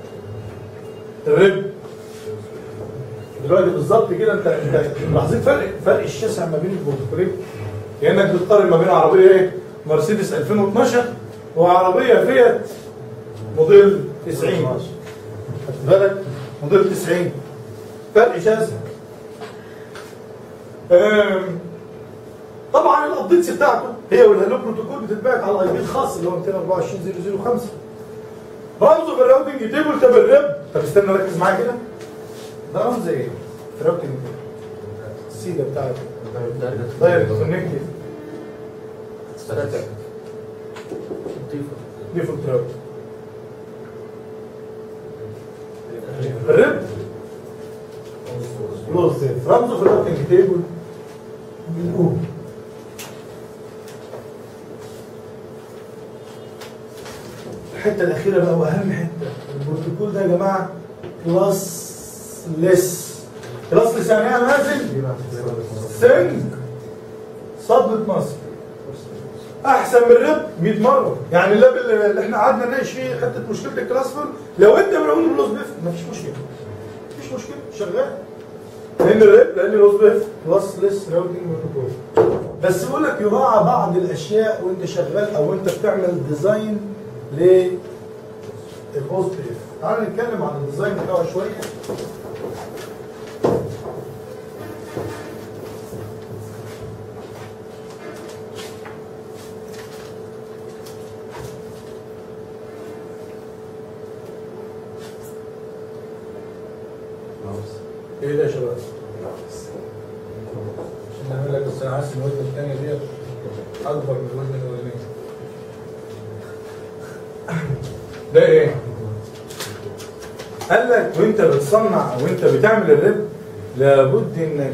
الرب دلوقتي بالظبط كده انت انت ملاحظين فرق فرق الشاسع ما بين البروتوكولين كانك بتقارن ما بين عربيه ايه مرسيدس 2012 وعربيه فيات موديل 90 خدت بالك موديل 90 فرق شاسع أم، طبعا الابديتس بتاعته هي والهالو بروتوكول بتتبعت على الاي بي الخاص اللي هو 224005 رمزه في الراوتنج تيبل طب الرب طب استنى ركز معايا كده ده رمز ايه؟ في الراوتنج السيده بتاعت دايركت كونكتيف ديفولت راوت الرب كلوز سيف رمزه في الراوتنج تيبل بالاو الحته الاخيره بقى واهم حته البروتوكول بروتوكول ده يا جماعه كلاس ليس كلاس ليس يعني ايه يا مازن؟ سنج صدمة مصر احسن من الرب 100 مره يعني اللاب اللي اللي احنا قعدنا نناقش فيه حته مشكله الكلاسفول لو انت بنقول اللوز بيف مفيش مشكله مفيش مشكله شغال لان الرب لان اللوز بيف كلاس ليس راوتنج بروتوكول بس بيقول لك يراعى بعض الاشياء وانت شغال او انت بتعمل ديزاين للهوست بيف تعال نتكلم عن الديزاين بتاعه شويه ايه ده يا شباب؟ عشان نعمل لك بس انا حاسس ان الوزن الثانيه دي اكبر من الوزن الاولاني ده ايه؟ قال لك وانت بتصنع او انت بتعمل الرب لابد انك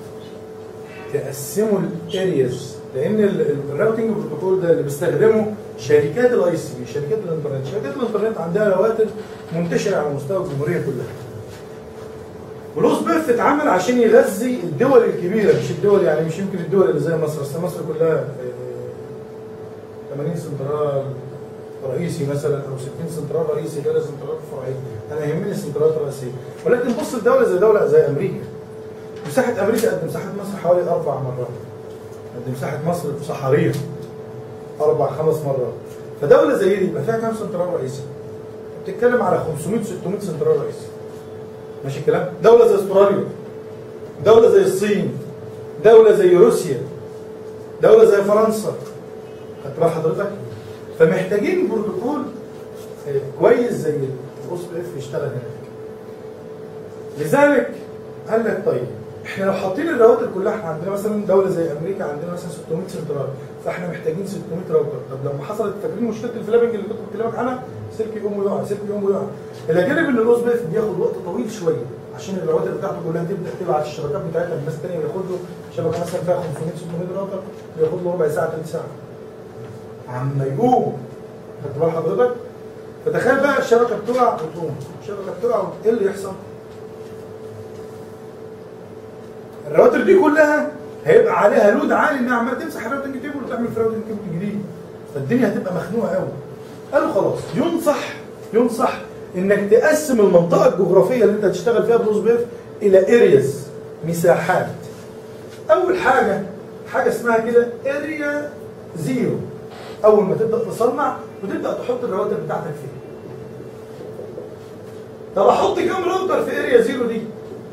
تقسموا الارياز لان ال- ال- الراوتنج بروتوكول ده اللي بيستخدمه شركات الاي سي بي شركات الانترنت شركات الانترنت عندها رواتب منتشره على مستوى الجمهوريه كلها ولوس بيرث اتعمل عشان يغذي الدول الكبيره مش الدول يعني مش يمكن الدول اللي زي مصر اصل مصر كلها آه، 80 سنترال رئيسي مثلا او 60 سنترال رئيسي كده سنترال فرعي انا يهمني السنترالات الرئيسيه ولكن بص لدوله زي دوله زي امريكا مساحه امريكا قد مساحه مصر حوالي اربع مرات قد مساحه مصر صحاريه اربع خمس مرات فدوله زي دي يبقى فيها كام سنترال رئيسي؟ بتتكلم على 500 600 سنترال رئيسي ماشي الكلام دولة زي استراليا دولة زي الصين دولة زي روسيا دولة زي فرنسا خدت بال حضرتك فمحتاجين بروتوكول آه، كويس زي الاوس بي اف يشتغل هناك لذلك قال لك طيب احنا لو حاطين الرواتر كلها احنا عندنا مثلا دوله زي امريكا عندنا مثلا 600 سنترال فاحنا محتاجين 600 راوتر طب لما حصلت فاكرين مشكله الفلابنج اللي كنت بكلمك عنها سلك يقوم ويقع سلك يقوم ويقع الى جانب ان الاوس بيف بياخد وقت طويل شويه عشان الرواتر بتاعته كلها تبدا تبعت الشبكات بتاعتها للناس الثانيه بياخد له شبكه مثلا فيها 500 600 راوتر بياخد له ربع ساعه ثلث ساعه عما يقوم خدت بال حضرتك فتخيل بقى الشبكه بتقع وتقوم الشبكه بتقع ايه اللي يحصل؟ الرواتر دي كلها هيبقى عليها لود عالي انها عماله تمسح الراوتنج تيبل وتعمل في راوتنج تيبل جديد فالدنيا هتبقى مخنوقه قوي قالوا خلاص ينصح ينصح انك تقسم المنطقه الجغرافيه اللي انت هتشتغل فيها بروز بيف الى ارياز مساحات اول حاجه حاجه اسمها كده اريا زيرو اول ما تبدا تصنع وتبدا تحط الرواتر بتاعتك فيها طب احط كام راوتر في اريا زيرو دي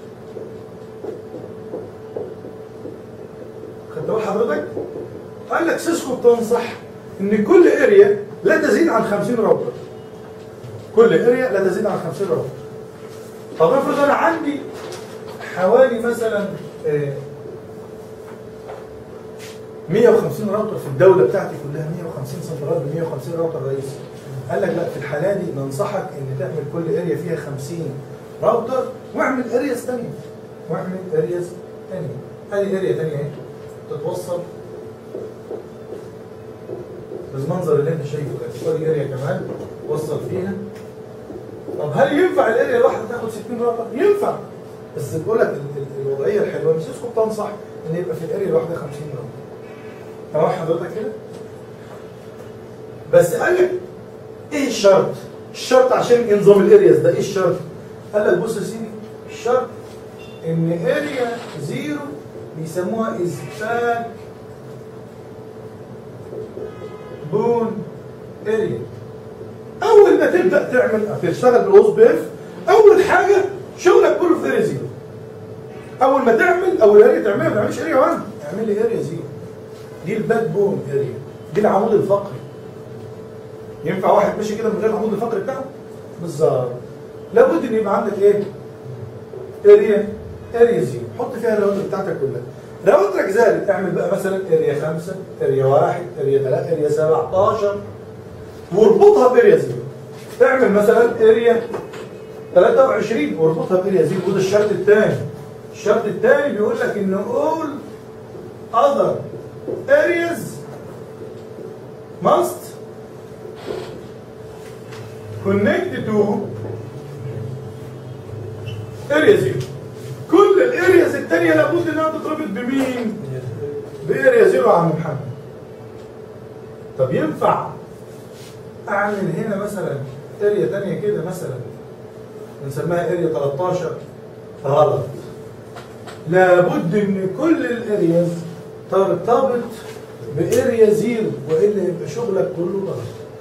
خدت بال حضرتك قال لك سيسكو بتنصح ان كل اريا لا تزيد عن 50 راوتر كل اريا لا تزيد عن 50 راوتر طب افرض انا عندي حوالي مثلا آه، 150 راوتر في الدوله بتاعتي كلها 150 سنترال ب 150 راوتر رئيسي قال لك لا في الحاله دي ننصحك ان تعمل كل اريا فيها 50 راوتر واعمل ارياز ثانيه واعمل ارياز ثانيه هذه اريا ثانيه اهي تتوصل بالمنظر اللي انت شايفه ده كل اريا كمان وصل فيها طب هل ينفع الاريا الواحده تاخد 60 راوتر؟ ينفع بس بقول لك ال- ال- الوضعيه الحلوه ان سيسكو بتنصح ان يبقى في الاريا الواحده 50 راوتر تمام حضرتك كده؟ بس قال لك ايه الشرط؟ الشرط عشان نظام الارياز ده ايه الشرط؟ قال لك بص يا سيدي الشرط ان اريا زيرو بيسموها ازباك بون اريا اول ما تبدا تعمل تشتغل بالاوس بيف اول حاجه شغلك كله في اريا زيرو اول ما تعمل اول اريا تعملها ما تعملش اريا 1 اعمل لي اريا زيرو دي الباك بون اريا دي العمود الفقري ينفع واحد ماشي كده من غير العمود الفقري بتاعه بالظبط لابد ان يبقى عندك ايه اريا اريا زيرو حط فيها الراوتر بتاعتك كلها راوترك زاد اعمل بقى مثلا اريا 5 اريا 1 اريا 3 اريا 17 واربطها باريا زيرو اعمل مثلا اريا 23 واربطها باريا زيرو وده الشرط الثاني الشرط الثاني بيقول لك ان all other areas must connect to اريا زيرو كل الارياز الثانيه لابد انها تتربط بمين؟ باريا زيرو يا عم محمد طب ينفع اعمل هنا مثلا اريا ثانيه كده مثلا بنسميها اريا 13 غلط لابد ان كل الارياز ترتبط باريا زيرو والا يبقى شغلك كله غلط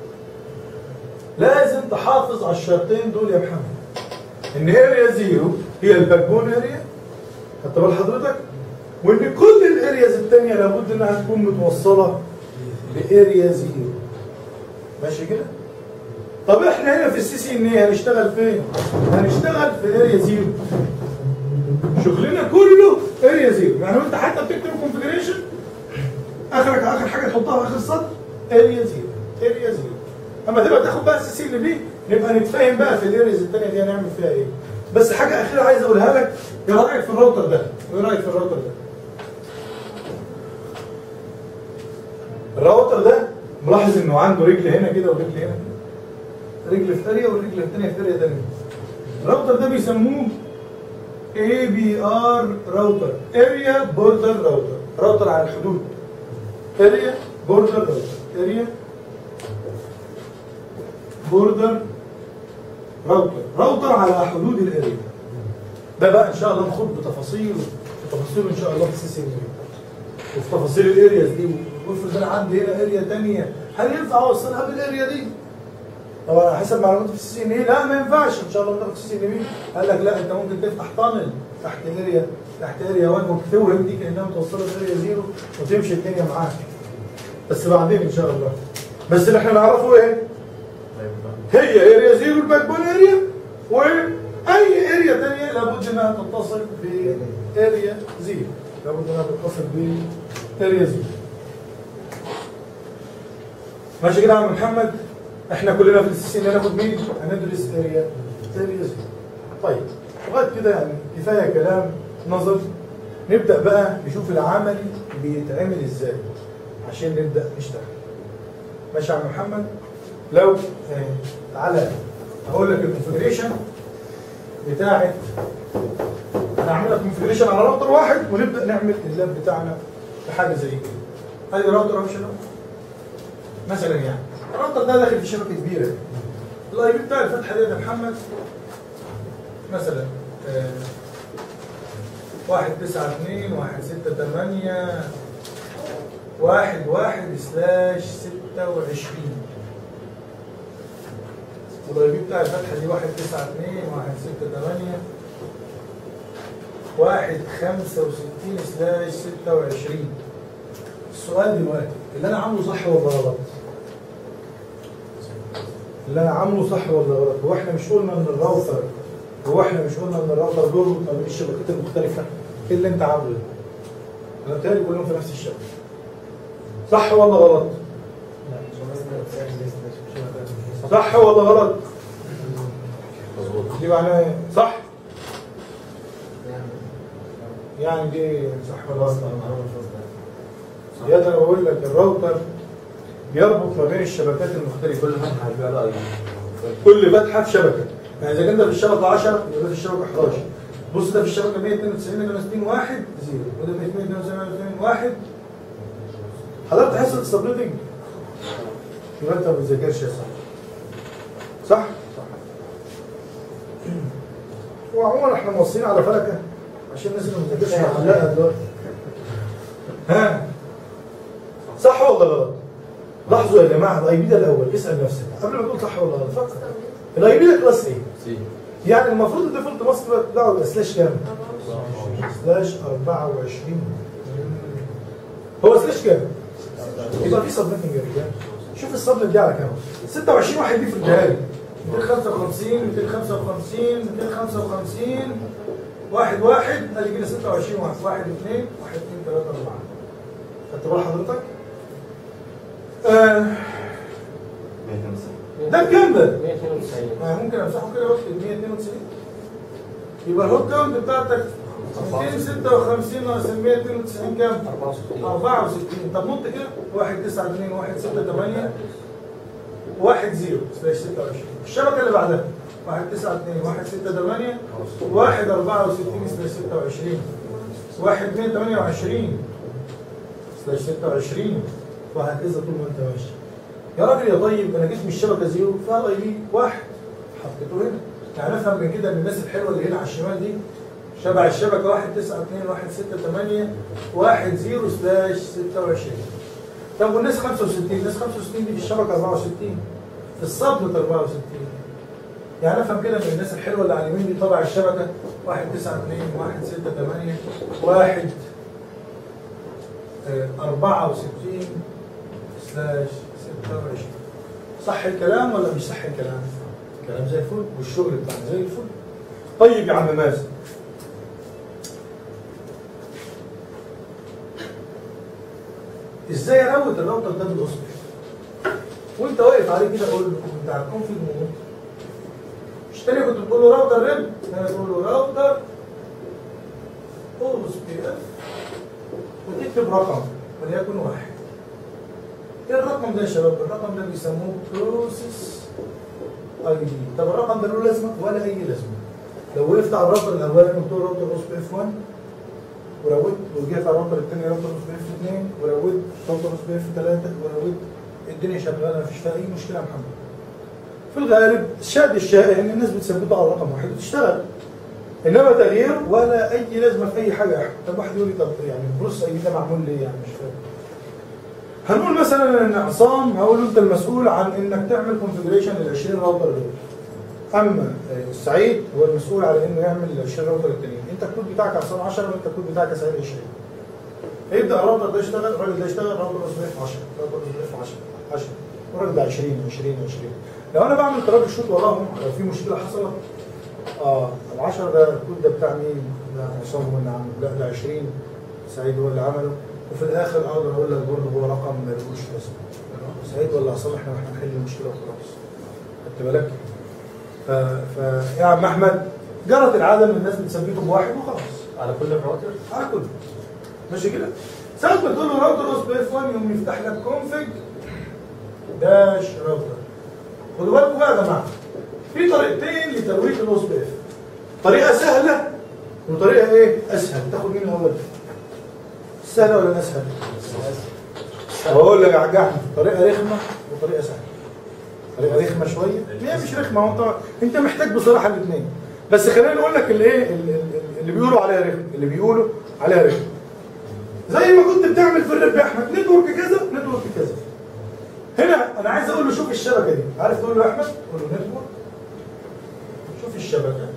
لازم تحافظ على الشرطين دول يا محمد ان اريا زيرو هي الباك بون اريا خدت بال حضرتك وان كل الارياز الثانيه لابد انها تكون متوصله باريا زيرو ماشي كده طب احنا هنا في السي سي ان ايه هنشتغل فين هنشتغل في اريا زيرو شغلنا كله اريا زيرو يعني انت حتى بتكتب الكونفجريشن اخرك اخر حاجه تحطها في اخر السطر اريا زيرو اريا زيرو اما تبقى تاخد بقى السي سي اللي دي نبقى نتفاهم بقى في الاريز الثانيه دي هنعمل فيها ايه بس حاجه اخيره عايز اقولها لك ايه رايك في الراوتر ده ايه رايك في الراوتر ده الراوتر ده ملاحظ انه عنده رجل هنا كده ورجل هنا كده رجل في اريا والرجل الثانيه في اريا ثانيه الراوتر ده بيسموه اي بي ار راوتر اريا بوردر راوتر راوتر على الحدود اريا بوردر راوتر اريا بوردر راوتر راوتر على حدود الاريا ده بقى ان شاء الله نخوض بتفاصيل بتفاصيل ان شاء الله في السي سي وفي تفاصيل الارياز دي وافرض انا عندي هنا اريا ثانيه هل ينفع اوصلها بالاريا دي؟ طبعا على حسب معلوماتي في السي سي ان ايه لا ما ينفعش ان شاء الله بناخد السي سي ان ايه قال لك لا انت ممكن تفتح تانل تحت اريا تحت اريا 1 وتوهم دي كانها متوصله باريا زيرو وتمشي الدنيا معاك بس بعدين ان شاء الله بس اللي احنا نعرفه ايه؟ هي اريا زيرو الباك بون اريا واي اريا ثانيه لابد انها تتصل باريا زيرو لابد انها تتصل باريا زيرو ماشي كده يا عم محمد احنا كلنا في السي سي ناخد مين هندرس اريا اريا زيرو طيب لغايه كده يعني كفايه كلام نظر نبدا بقى نشوف العملي بيتعمل ازاي عشان نبدا نشتغل ماشي يا عم محمد لو آه، تعالى هقول لك الكونفجريشن بتاعت انا هعمل لك كونفجريشن على راوتر واحد ونبدا نعمل اللاب بتاعنا بحاجه زي كده ادي راوتر اهو شباب مثلا يعني الراوتر ده داخل في شبكه كبيره الاي بي بتاع الفتحه دي يا محمد مثلا آه، واحد تسعة اتنين واحد ستة تمانية واحد واحد سلاش ستة وعشرين والاي بي بتاع الفتحة دي واحد تسعة اتنين واحد ستة تمانية واحد خمسة وستين سلاش ستة وعشرين السؤال دلوقتي اللي أنا عامله صح ولا غلط؟ اللي أنا عامله صح ولا غلط؟ هو إحنا مش قلنا إن الراوتر هو إحنا مش قلنا إن الراوتر بيربط ما بين الشبكات المختلفة؟ إيه اللي أنت عامله ده؟ أنا بتهيألي كلهم في نفس الشبكة صح ولا غلط؟ صح ولا غلط؟ دي معناها ايه؟ صح؟ يعني دي صح ولا غلط؟ يا ده انا بقول لك الراوتر بيربط ما بين الشبكات المختلفه كل فتحة هيبقى لها اي كل فتحه في شبكه يعني اذا كان ده في الشبكه 10 يبقى ده في الشبكه 11 بص ده في الشبكه 192 160 1 0 وده 292 192 1 حضرتك حصه السبليتنج يبقى انت ما بتذاكرش يا صاحبي صح؟ وعموما احنا موصيين على فلكه عشان الناس اللي ما بتذاكرش معلقه دلوقتي ها صح ولا غلط؟ لاحظوا يا جماعه الاي بي ده الاول اسال نفسك قبل ما تقول صح ولا غلط فكر الاي بي ده كلاس ايه؟ سي يعني المفروض الديفولت ماسك بتاعه يبقى سلاش كام؟ سلاش 24 هو سلاش كام؟ يبقى في سبنتنج يا رجاله شوف السبنت دي على كام 26 واحد دي في الجهاز 255 255 255 واحد واحد ادي كده 26 واحد واحد اثنين واحد اثنين ثلاثة أربعة خدت بال حضرتك؟ آه ده بكام ده؟ 192 ما ممكن امسحه كده واكتب 192 يبقى الهوت كاونت بتاعتك 256 ناقص 192 كام؟ 64 64 طب نط كده 1 9 2 1 6 8 1 0 سلاش 26 الشبكه اللي بعدها واحد تسعة اتنين واحد ستة تمانية واحد أربعة وستين سلاش ستة وعشرين واحد اتنين تمانية وعشرين سلاش ستة وعشرين وهكذا طول ما أنت ماشي يا راجل يا طيب أنا جيت من الشبكة زيرو فيها أي بي واحد حطيته هنا يعني أفهم من كده إن الناس الحلوة اللي هنا على الشمال دي شبع الشبكة واحد تسعة اتنين واحد ستة تمانية واحد زيرو سلاش ستة وعشرين طب والناس 65 الناس 65 دي في الشبكة 64 في الصدمة 64 يعني افهم كده من الناس الحلوة اللي على اليمين دي طبع الشبكة 1 9 2 1 6 8 1 64 سلاش 26 صح الكلام ولا مش صح الكلام؟ كلام زي الفل والشغل بتاعنا زي الفل طيب يا عم مازن ازاي اروت الراوتر ده بالاصبع وانت واقف عليه كده قول له انت على الكونفيج مود مش تاني كنت بتقول له راوتر ريب انا بقول له راوتر اوس بي اف وتكتب رقم وليكن واحد ايه الرقم ده يا شباب؟ الرقم ده بيسموه بروسيس اي دي طب الرقم ده له لازمه ولا اي لازمه لو وقفت على الراوتر الاولاني قلت له راوتر اوس بي اف 1 وروت وجيت على الراوتر الثاني راوتر اوس بي اف 2 وروت راوتر اوس بي اف 3 وروت الدنيا شغاله مفيش فيها اي مشكله يا محمد في الغالب الشاهد الشائع ان الناس بتثبته على رقم واحد وتشتغل انما تغيير ولا اي لازمه في اي حاجه يا احمد طب واحد يقول لي طب يعني بروس اي ده معمول ليه يعني مش فاهم هنقول مثلا ان عصام هقول له انت المسؤول عن انك تعمل كونفجريشن لل 20 راوتر دول اما السعيد سعيد هو المسؤول على انه يعمل ال 20 راوتر التانيين انت الكود بتاعك عصام 10 وانت الكود بتاعك يا سعيد 20 يبدا الراوتر ده يشتغل الراجل ده يشتغل راوتر اسمه 10 راوتر اسمه 10 10 والراجل ده 20 20 20 لو انا بعمل تراجل شوت وراهم لو في مشكله حصلت اه ال 10 ده الكود ده بتاع مين؟ ده عصام هو اللي عمله لا ده 20 سعيد هو اللي عمله وفي الاخر اقدر اقول لك برضه هو رقم ملوش لازمه سعيد ولا عصام احنا احنا هنحل المشكله وخلاص خدت بالك؟ ف... ف يا عم احمد جرت العاده ان الناس بتثبته بواحد وخلاص على كل الرواتر على كله ماشي كده؟ ساعة ما تقول له راوتر اوس بي اف 1 يقوم يفتح لك كونفج داش راوتر خدوا بالكم بقى يا جماعه في طريقتين لترويج الاوس بي اف طريقه سهله وطريقه ايه؟ اسهل تاخد مين الاول؟ السهله ولا الاسهل؟ اقول لك يا حاج احمد طريقه رخمه وطريقه سهله طريقه رخمه شويه هي مش رخمه هو انت انت محتاج بصراحه الاثنين بس خلينا نقول لك اللي ايه اللي, اللي بيقولوا عليها رخم اللي بيقولوا عليها رخم زي ما كنت بتعمل في الرب يا احمد نتورك كذا نتورك كذا هنا انا عايز اقول له شوف الشبكه دي عارف تقول له يا احمد تقول له نتورك شوف الشبكه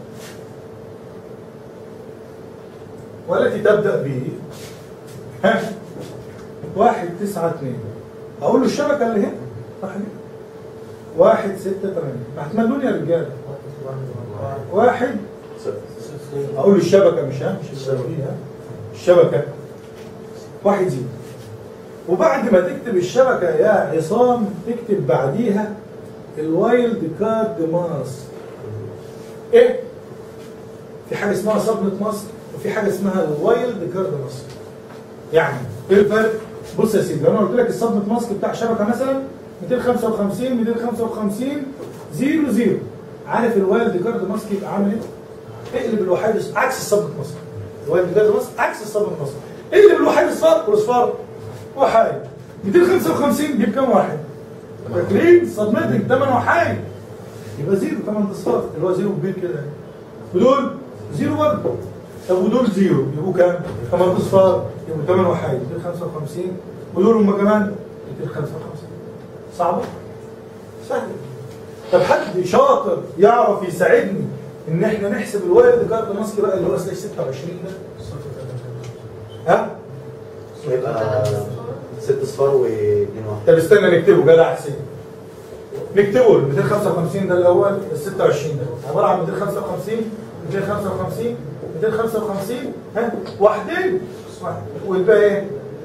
والتي تبدا ب ها واحد تسعة اثنين اقول له الشبكه اللي هنا صح كده واحد ستة ثمانية هتملوني يا رجاله واحد اقول له الشبكه مش ها مش الشبكه ها الشبكه واحد زيرو وبعد ما تكتب الشبكة يا عصام تكتب بعديها الوايلد كارد ماسك ايه؟ في حاجة اسمها صبنة ماسك وفي حاجة اسمها الوايلد كارد ماسك يعني ايه الفرق؟ بص يا سيدي لو انا قلت لك الصبنة ماسك بتاع شبكة مثلا 255 255 0 0 عارف الوايلد كارد ماسك يبقى عامل ايه؟ اقلب الوحيد عكس الصبنة ماسك الوايلد كارد ماسك عكس الصبنة ماسك اقلب الوحيد اصفار والاصفار وحايد 255 جيب كام واحد؟ فاكرين صدمتك 8 وحايد يبقى زيرو 8 اصفار اللي هو زيرو كبير كده ودول زيرو برضه طب ودول زيرو يبقوا كام؟ 8 اصفار يبقوا 8 وحايد 255 ودول هم كمان 255 صعبه؟ سهله طب حد شاطر يعرف يساعدني ان احنا نحسب الوايلد كارد ماسك بقى اللي هو سلاش 26 ده ها؟ يبقى ست اصفار واثنين واحد طب استنى نكتبه جدع حسين نكتبه ال 255 ده الاول ال 26 ده عباره عن 255 255 255 ها واحدين واحد والباقي ايه؟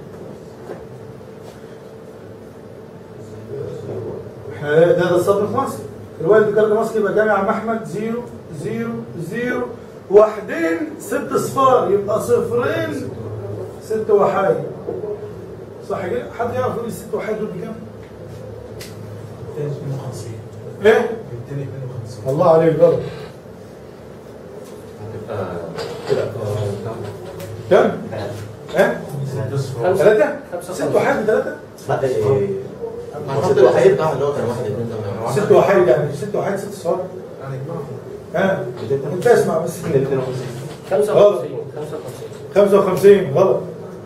احنا ده ده الصبر في مصر الوالد كارد مصر يبقى جامع عم احمد 0 0 0 واحدين ست اصفار يبقى صفرين ست وحايد صح كده؟ حد يعرف يقول لي الست وحايد دول بكام؟ 252 ايه؟ 252 الله عليك غلط هتبقى كده كم؟ ها؟ خمسة ثلاثة؟ ست وحيد ثلاثة؟ لا ايه ست وحيد بتاع اللي هو كان واحد اتنين تمانية ست وحيد يعني ست وحيد ست صفار يعني اجمعهم ها؟ انت اسمع بس اتنين اتنين وخمسين 55 55 55 غلط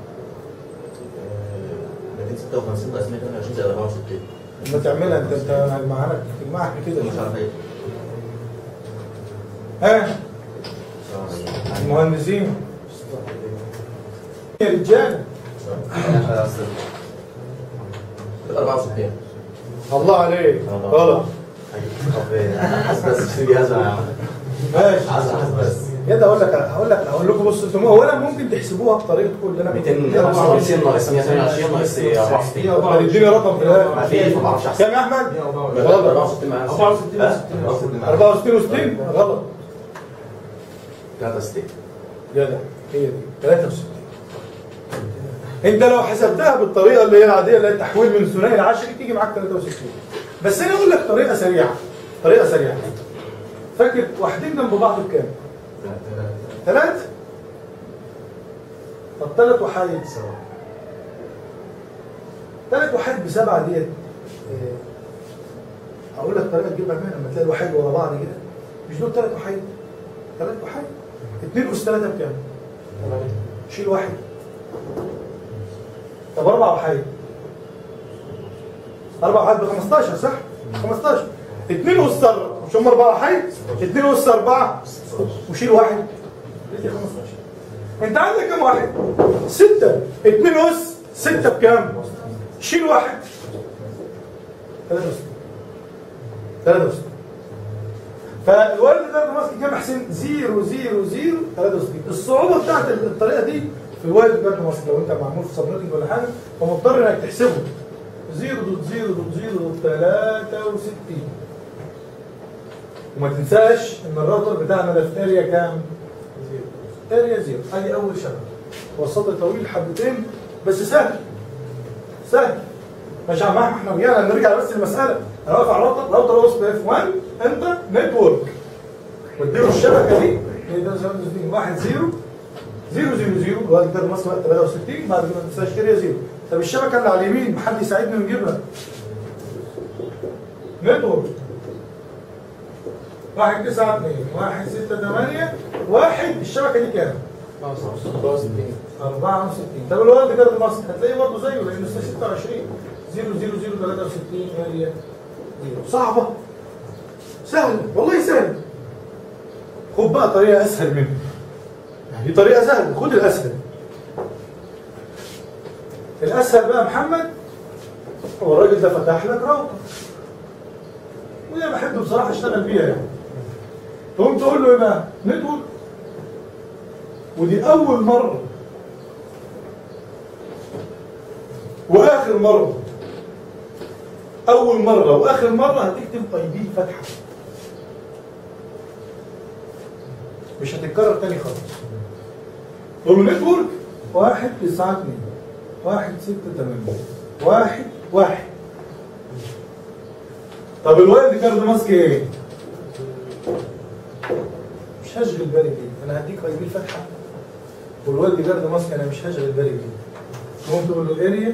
256 ناقص 128 زائد 64 لما تعملها انت انت معاك تجمعك كده مش عارف ايه ها؟ المهندسين يا رجال 64 الله عليك غلط طب انا حاسس بس في جهاز يا عم ماشي حاسس بس يا ده اقول لك هقول لك هقول لكم بصوا انتوا اولا ممكن تحسبوها بطريقتكم اللي انا 255 ناقص 128 ناقص 64 طب اديني رقم في ما الاخر في ما بعرفش احسب كام يا احمد؟ 64 معايا 64 ها؟ 64 معايا 64 و60 غلط 63 جدع هي دي 63 انت لو حسبتها بالطريقه اللي هي العاديه اللي هي التحويل من ثنائي لعشري تيجي معاك 63 بس انا اقول لك طريقه سريعه طريقه سريعه فاكر واحدين جنب بعض بكام؟ ثلاث طب ثلاث وحايد ثلاث وحايد بسبعه ديت اه، هقول لك طريقه تجيبها منها لما تلاقي الوحيد ورا بعض كده مش دول ثلاث وحايد ثلاث وحايد اثنين اس ثلاثه بكام؟ شيل واحد طب اربع وحايد اربع وحايد ب 15 صح؟ 15 اثنين اس اربعه مش هم اربعه وحايد؟ اثنين اس اربعه وشيل واحد يدي 15 انت عندك كام واحد؟ ستة اثنين اس ستة بكام؟ شيل واحد 63 63 فالوالد ده ماسك كام يا حسين؟ 0 0 0 63 الصعوبة بتاعت الطريقة دي في الوالد ده ماسك لو انت معمول في سبنتنج ولا حاجة فمضطر انك تحسبه 0 دوت 0 دوت 0 دوت 63 وما تنساش ان الراوتر بتاعنا ده في اريا كام؟ اريا زيرو ادي اول شبكه والسطر طويل حبتين بس سهل سهل ماشي يا عم احمد احنا رجعنا نرجع بس للمساله انا واقف على الراوتر راوتر هو اسمه اف 1 انت نتورك واديله الشبكه دي هي ده 1 0 0 0 0 الوقت ده مصر وقت 63 بعد كده ما تنساش اريا زيرو طب الشبكه اللي على اليمين حد يساعدني ونجيبها نتورك واحد تسعة اثنين واحد ستة ثمانية واحد الشبكة دي كام؟ 64 طب الولد كده مصر هتلاقيه برضه زيه لانه 26 0 0 0 63 اريا زيرو صعبة سهلة والله سهلة خد بقى طريقة أسهل منه يعني دي طريقة سهلة خد الأسهل الأسهل بقى يا محمد هو الراجل ده فتح لك راوتر وأنا بحب بصراحة أشتغل بيها يعني تقوم تقول له ايه بقى؟ نتورك ودي أول مرة وآخر مرة أول مرة وآخر مرة هتكتب اي بي فتحة مش هتتكرر تاني خالص تقول له نتورك واحد تسعة اتنين واحد ستة تمانية واحد واحد طب الوالد كارد ماسك ايه؟ مش هشغل بالي بيه انا هديك اي بي الفتحه والوالد جارد ماسك انا مش هشغل بالي بيه تقوم تقول له اريا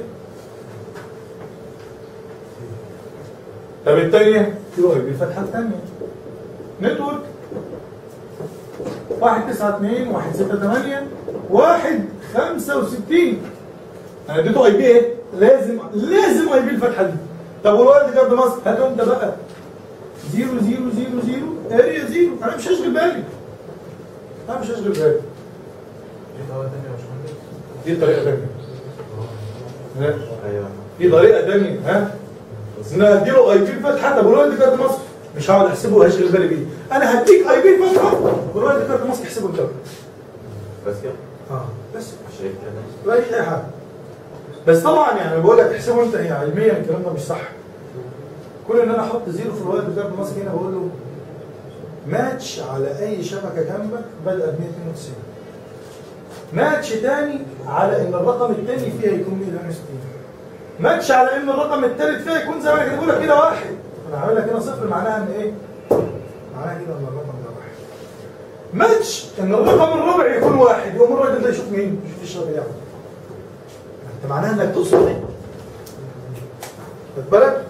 طب الثانيه تقول اي بي الفتحه الثانيه نتورك واحد تسعة اتنين واحد ستة تمانية واحد خمسة وستين انا اديته اي بي ايه؟ لازم لازم اي بي الفتحة دي طب والوالد جارد مصر هاتوا انت بقى زيرو زيرو زيرو زيرو اريا زيرو انا مش هشغل بالي انا مش هشغل بالي ايه طريقه تانية يا باشمهندس؟ دي طريقة تانية ها؟ ايوه دي طريقة تانية ها؟ ان انا اديله اي بي الفتحة طب والوالد جارد مصر مش هقعد احسبه وهشغل بالي بيه انا هديك اي بي الفتحة والوالد جارد مصر احسبه انت بقى. بس كده اه بس مش هيك كده لا اي حاجه بس طبعا يعني بقول لك احسبه انت هي علميا الكلام ده مش صح كل ان انا احط زيرو في الوايد بتاع ماسك هنا بقول له ماتش على اي شبكه جنبك بدأ ب 192 ماتش تاني على ان الرقم الثاني فيها يكون 162 ماتش على ان الرقم الثالث فيها يكون زي ما انا كده بقول لك كده واحد انا عامل لك هنا صفر معناها ان ايه؟ معناها كده ان الرقم ده واحد ماتش ان الرقم الرابع يكون واحد يقوم الراجل ده يشوف مين؟ يشوف الشبكه دي انت معناها انك تقصد ايه؟ خد بالك؟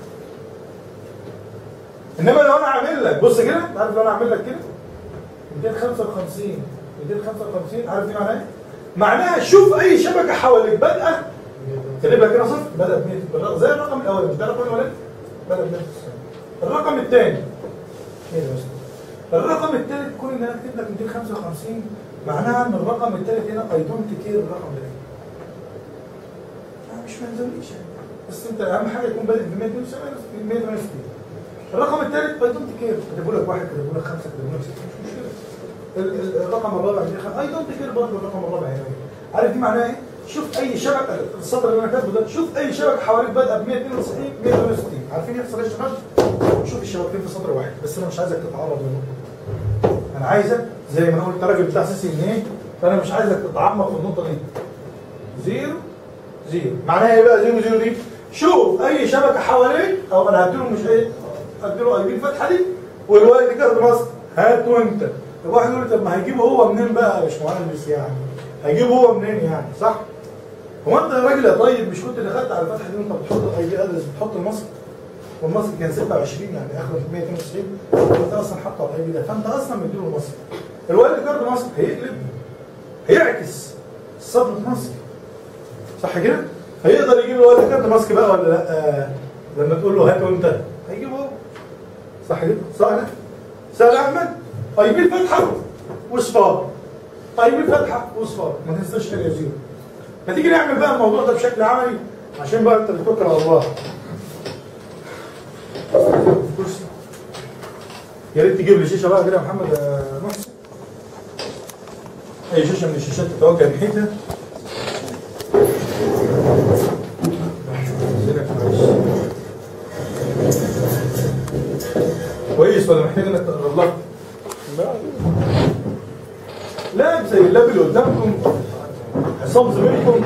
انما لو انا عامل لك بص كده عارف لو انا عامل لك كده 255 255 عارف دي معناها ايه؟ معناها شوف اي شبكه حواليك بادئه كاتب لك هنا صفر بدا ب 100 بالرقم- زي الرقم الاول مش ده الرقم الاولاني بدا ب 100 الرقم الثاني ايه ده بس الرقم الثالث كون ان انا اكتب لك 255 معناها ان الرقم الثالث هنا اي دونت كير الرقم ده لا مش ملزمنيش يعني بس انت اهم حاجه يكون بادئ ب 168 168 الرقم الثالث اي دونت كير كتبوا لك واحد كتبوا لك خمسه كتبوا لك سته مش مشكله ال- ال- الرقم الرابع اي دونت كير برضه الرقم الرابع هنا عارف دي معناها ايه؟ شوف اي شبكه السطر اللي انا كاتبه ده شوف اي شبكه حواليك بادئه ب 192 168 عارفين يحصل ايه يا شباب؟ شوف الشبكتين في سطر واحد بس انا مش عايزك تتعرض للنقطه انا عايزك زي ما انا قلت الراجل بتاع سي سي ان ايه فانا مش عايزك تتعمق في النقطه دي زيرو زيرو معناها ايه بقى زيرو زيرو دي؟ شوف اي شبكه حواليك او انا هديله مش ايه هديله اي بي الفتحه دي والوالد كارد مصر هات وانت طب واحد يقول لي طب ما هيجيبه هو منين بقى يا باشمهندس يعني؟ هيجيبه هو منين يعني صح؟ هو انت يا راجل يا طيب مش كنت دخلت على الفتحه دي وانت بتحط الاي بي ادرس بتحط المصري والمصري كان 26 يعني اخره 192 وانت اصلا حاطه على الاي بي ده فانت اصلا مديله المصري الوالد كارد مصر هيقلب هيعكس الصبر مصري صح كده؟ هيقدر يجيب الوالد كارد ماسك بقى ولا لا؟ آه لما تقول له هاته انت هيجيبه هو صح كده؟ سهل سهل احمد اي بي الفتحه وصفار اي بي الفتحه وصفار ما تنساش حاجه زيرو ما تيجي نعمل بقى الموضوع ده بشكل عملي عشان بقى انت بتتوكل على الله كرسي يا ريت تجيب لي شاشه بقى كده يا محمد يا محسن اي شاشه من الشاشات تتوجه ناحيتها أستأذنك معلش. كويس ولا محتاج انك تقرب لها؟ لا زي اللاب اللي قدامكم عصام زميلكم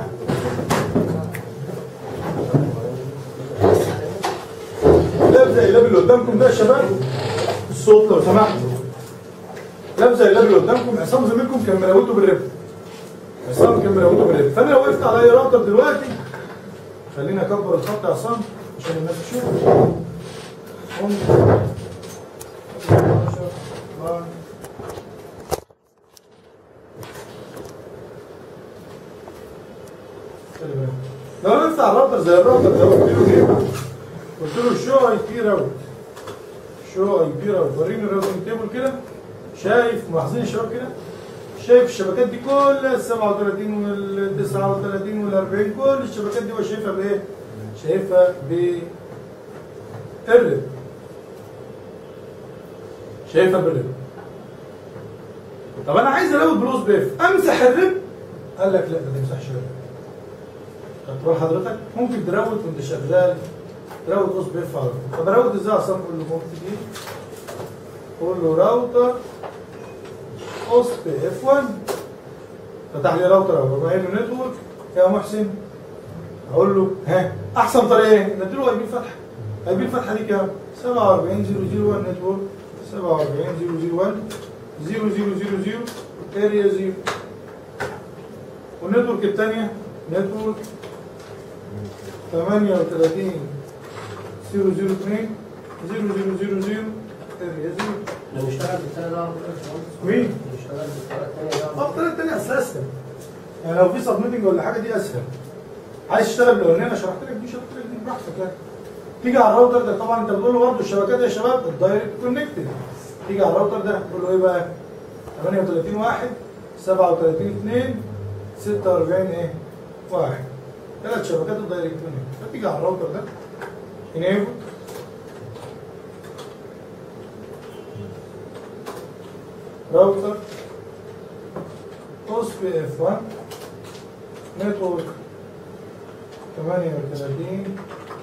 لاب زي اللاب اللي قدامكم ده يا شباب الصوت لو سمحتوا لاب زي اللاب اللي قدامكم عصام زميلكم كان مراوته بالربح عصام كان مراوته بالربح فانا لو وقفت على اي راوتر دلوقتي خلينا اكبر الخط يا عصام عشان الناس تشوف هم. 12. خلي بالك. لو انا افتح الراوتر زي الراوتر ده قلت له ايه؟ قلت له شو اي بي راوت شو اي بي راوت وريني الراوتنج تيبل كده شايف ملاحظين الشباب كده شايف الشبكات دي كلها ال 37 وال 39 وال 40 كل الشبكات دي هو شايفها بايه؟ شايفها ب الرب شايفها بالرب طب انا عايز الاقي بلوز بيف امسح الرب قال لك لا ما تمسحش الرب هتروح حضرتك ممكن تراود وانت شغال تراود اوس بيف على طول طب اراود ازاي اصلا قول له ممكن دي قول له راوتر اوس بي اف 1 فتح لي راوتر اهو قايل له نتورك يا محسن اقول له ها احسن طريقه ايه؟ نديله اي بي الفتحه اي بي الفتحه دي كام؟ 47001 نتورك 47001 0000 اريا 0 والنتورك الثانيه نتورك 38 002 0000 اريا 0 لو اشتغل بالسنه ده أعرف إيه يا باشمهندس؟ مين؟ لو اشتغل بالطريقه الثانيه ده اه الطريقه الثانيه اساسا يعني لو في سبميتنج ولا حاجه دي اسهل عايز تشتغل بالاولانيه انا شرحت لك دي شرحت لك دي براحتك يعني تيجي على الراوتر ده طبعا انت بتقول له برضه الشبكات يا شباب الدايركت كونكتد تيجي على الراوتر ده تقول له ايه بقى 38 1 37 2 46 ايه 1 ثلاث شبكات الدايركت كونكتد فتيجي على الراوتر ده انيبل راوتر اوس بي اف 1 نتورك 38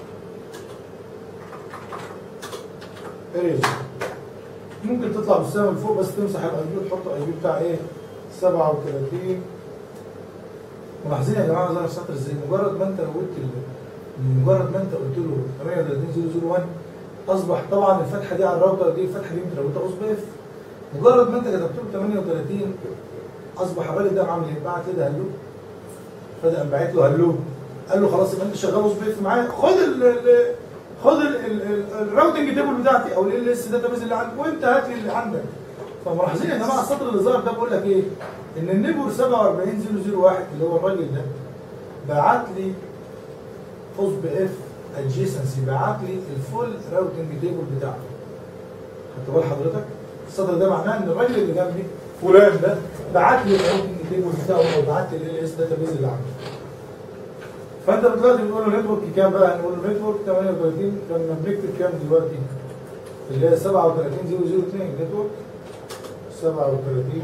اريز ممكن تطلع بالسهم لفوق بس تمسح الاي بي وتحط الاي بي بتاع ايه 37 ملاحظين يا جماعه زي السطر ازاي مجرد ما انت روت ال- مجرد ما انت قلت له 38001 اصبح طبعا الفتحه دي على الراوتر دي الفتحه دي متراوته اس بي اف مجرد ما انت كتبت له 38 اصبح الراجل ده عامل ايه؟ بعت لي ده هلو فده قام باعت له هلو قال له خلاص يبقى انت شغال اس بي اف معايا خد ال ال- خد ال- ال- ال- الراوتنج تيبل بتاعتي او ال اس داتا بيز اللي عندك وانت هات لي اللي عندك فملاحظين يا جماعه السطر اللي ظهر ده بقول لك ايه؟ ان النيبور 47001 اللي هو الراجل ده بعت لي اس بي اف ادجيسنسي بعت لي الفول راوتنج تيبل بتاعته خدت بال حضرتك؟ السطر ده معناه ان الراجل اللي جنبي فلان ده بعت لي الراوتنج تيبل بتاعه او بعت لي ال اس داتا بيز اللي عنده فانت دلوقتي بتقول له نتورك كام بقى؟ نقول له نتورك 38 لما بنكتب كام دلوقتي؟ اللي هي 37002 نتورك 37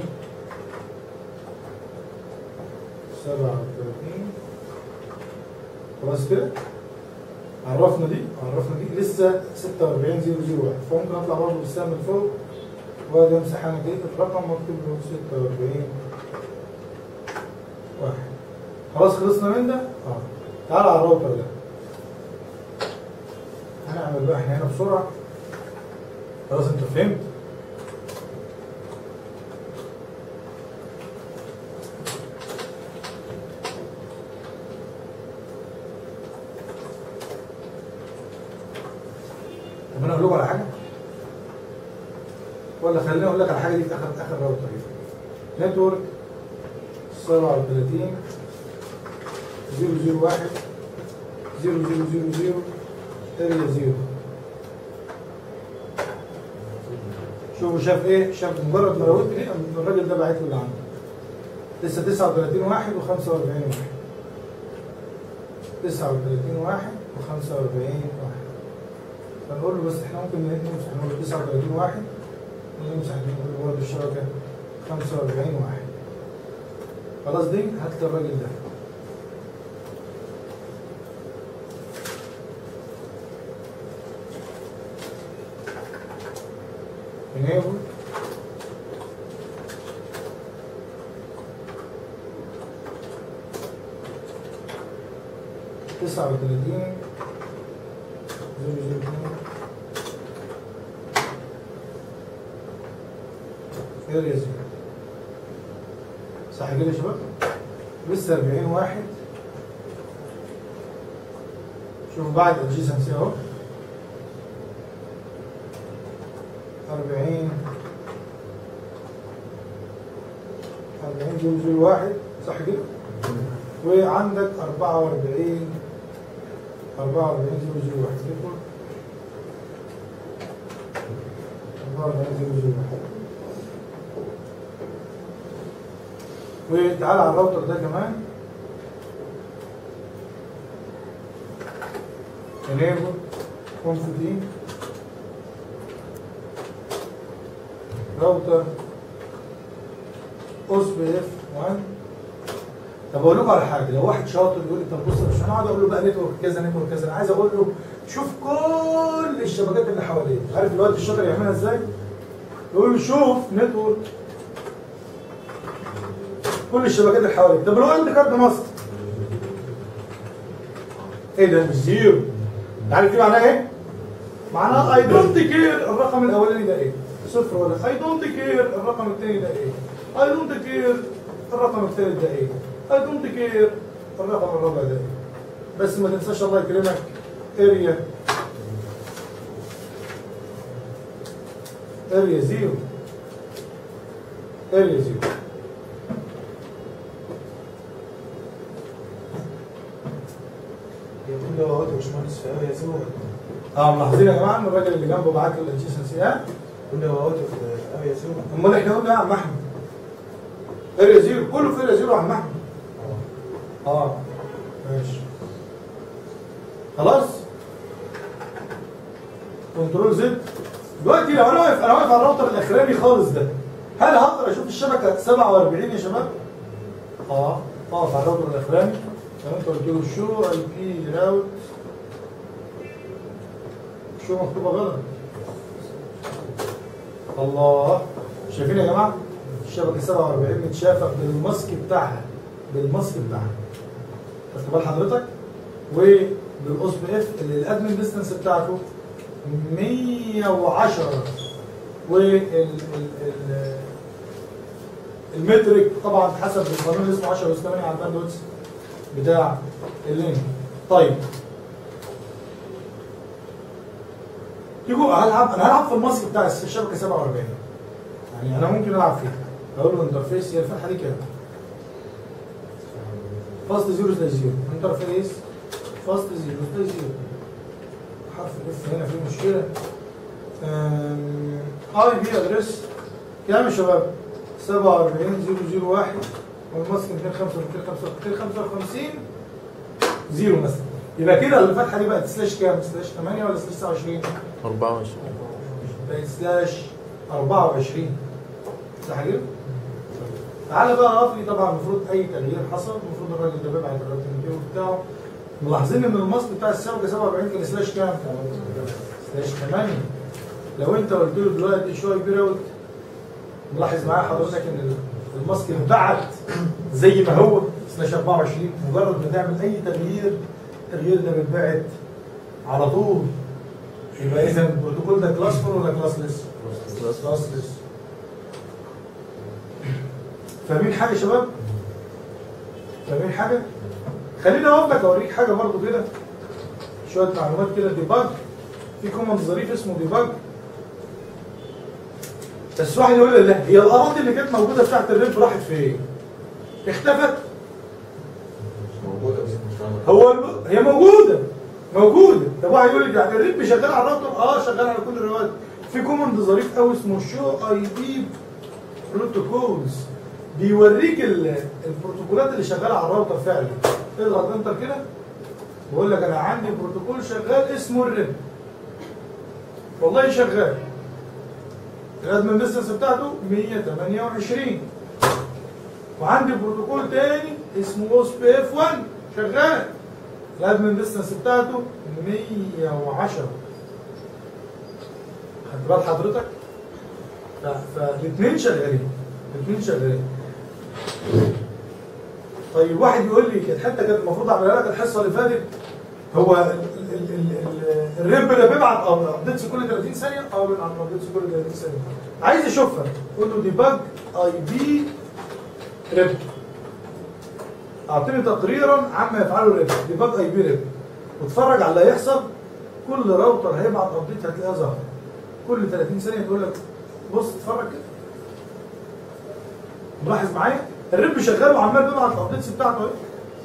37 خلاص كده عرفنا دي عرفنا دي لسه 46001 فممكن اطلع برضه بالسهم من فوق واجي امسح انا كده الرقم مكتوب له 46 واحد خلاص خلصنا من ده؟ اه تعال على الراوتر ده هنعمل بقى احنا هنا بسرعه خلاص انت فهمت؟ طب انا اقول لكم على حاجه ولا خليني اقول لك على حاجه دي في اخر اخر راوتر دي نتورك 37 001 0000 اريا 0 شوفوا شاف ايه شاف مجرد ما راوت ايه الراجل ده باعت له اللي عنده لسه 39 واحد و45 واحد 39 واحد و45 واحد فنقول له بس احنا ممكن نمسح نقول له 39 واحد ونمسح نقول له برضه الشبكه 45 واحد خلاص دي هات لي الراجل ده enable تسعة وثلاثين زيرو زيرو اتنين اريا زيرو صح كده يا شباب؟ لسه 40 واحد شوفوا بعد الجيسنسي اهو 40 40 زيرو زيرو واحد صح كده؟ وعندك 44 44 زيرو زيرو واحد ندخل 44 زيرو زيرو واحد وتعالى على الراوتر ده كمان enable config راوتر اس بي اف 1 طب اقول لكم على حاجه لو واحد شاطر يقول لي طب بص مش هنقعد اقول له بقى نتورك كذا نتورك كذا انا عايز اقول له شوف كل الشبكات اللي حواليه عارف الواد الشاطر يعملها ازاي؟ يقول له شوف نتورك كل الشبكات اللي حواليك طب لو انت كارت مصر ايه ده مش زيرو عارف دي معناها ايه؟ معناها اي دونت كير الرقم الاولاني ده ايه؟ صفر ولا اي دونت كير الرقم الثاني ده ايه؟ اي دونت كير الرقم الثالث ده ايه؟ اي دونت كير الرقم الرابع ده ايه؟ بس ما تنساش الله يكرمك اريا اريا زيرو اريا زيرو يقول له اهوت يا باشمهندس في اريا زيرو اه ملاحظين يا جماعه ان الراجل اللي جنبه بعت له الادجيسنسي ها يقول له اهوت في اريا زيرو امال احنا قلنا يا عم احمد اريا زيرو كله في اريا زيرو يا عم احمد اه ماشي خلاص كنترول زد دلوقتي لو انا واقف انا واقف على الراوتر الاخراني خالص ده هل هقدر اشوف الشبكه 47 يا شباب؟ اه اقف على الراوتر الاخراني لو انت قلت له شو اي بي راوت شو مكتوبه غلط الله شايفين يا جماعه الشبكه 47 متشافه بالماسك بتاعها بالماسك بتاعها خدت بال حضرتك وبالاس بي اف اللي الادمن ديستنس بتاعته 110 وال ال ال المترك طبعا حسب القانون اللي اسمه 10 اس 8 على الباندويتس بتاع اللينك طيب تيجوا هلعب انا هلعب في الماسك بتاع الشبكه 47 يعني انا ممكن العب فيها اقول له انترفيس هي الفتحه دي كام؟ فاست زيرو زي زيرو انترفيس فاست زيرو زي زيرو حرف الاف هنا فيه مشكله اي بي ادريس كام يا شباب؟ 47001 والماسك 255 255 زيرو مثلا يبقى كده الفتحه دي بقت سلاش كام؟ سلاش 8 ولا سلاش 29؟ 24 بقت سلاش 24 صح كده؟ تعالى بقى اقف لي طبعا المفروض اي تغيير حصل المفروض الراجل ده بيبعت الرقم بتاعه ملاحظين ان الماسك بتاع الشبكه 47 كان سلاش كام؟ سلاش 8 لو انت قلت له دلوقتي شويه كبير اوت ملاحظ معايا حضرتك ان الماسك انبعت زي ما هو سلاش 24 مجرد ما تعمل اي تغيير التغيير ده بيتبعت على طول يبقى اذا البروتوكول ده كلاس فور ولا كلاسلس؟ كلاسلس فاهمين حاجه يا شباب؟ فاهمين حاجه؟ خليني اقول لك اوريك حاجه برضو كده شويه معلومات كده ديباج في كوماند ظريف اسمه ديباج بس واحد يقول لي لا هي الاراضي اللي كانت موجوده بتاعت الريب راحت فين؟ اختفت موجودة بس مش فاهم هو الم- هي موجوده موجوده طب واحد يقول لي يعني الريب شغال على الراوتر اه شغال على كل الرواد في كوماند ظريف قوي اسمه شو اي بي بروتوكولز بيوريك ال- البروتوكولات اللي شغاله على الراوتر فعلا اضغط انتر كده بقول لك انا عندي بروتوكول شغال اسمه الريب والله شغال الادمن ديستنس بتاعته 128 وعندي بروتوكول تاني اسمه اوس بي اف 1 شغال الادمن ديستنس بتاعته 110 خدت بال حضرتك؟ ف- فالاثنين شغالين الاثنين شغالين طيب واحد يقول لي كانت حته كانت المفروض اعملها لك الحصه اللي فاتت هو ال- ال- ال- ال- الريب ده بيبعت ابديتس كل 30 ثانيه اه بيبعت ابديتس كل 30 ثانيه عايز اشوفها قول له ديباج اي بي ريب اعطيني تقريرا عما يفعله الريب ديباج اي بي ريب واتفرج على اللي هيحصل كل راوتر هيبعت ابديت هتلاقيها ظاهره كل 30 ثانيه تقول لك بص اتفرج كده ملاحظ معايا الريب شغال وعمال بيبعت الابديتس بتاعته اهي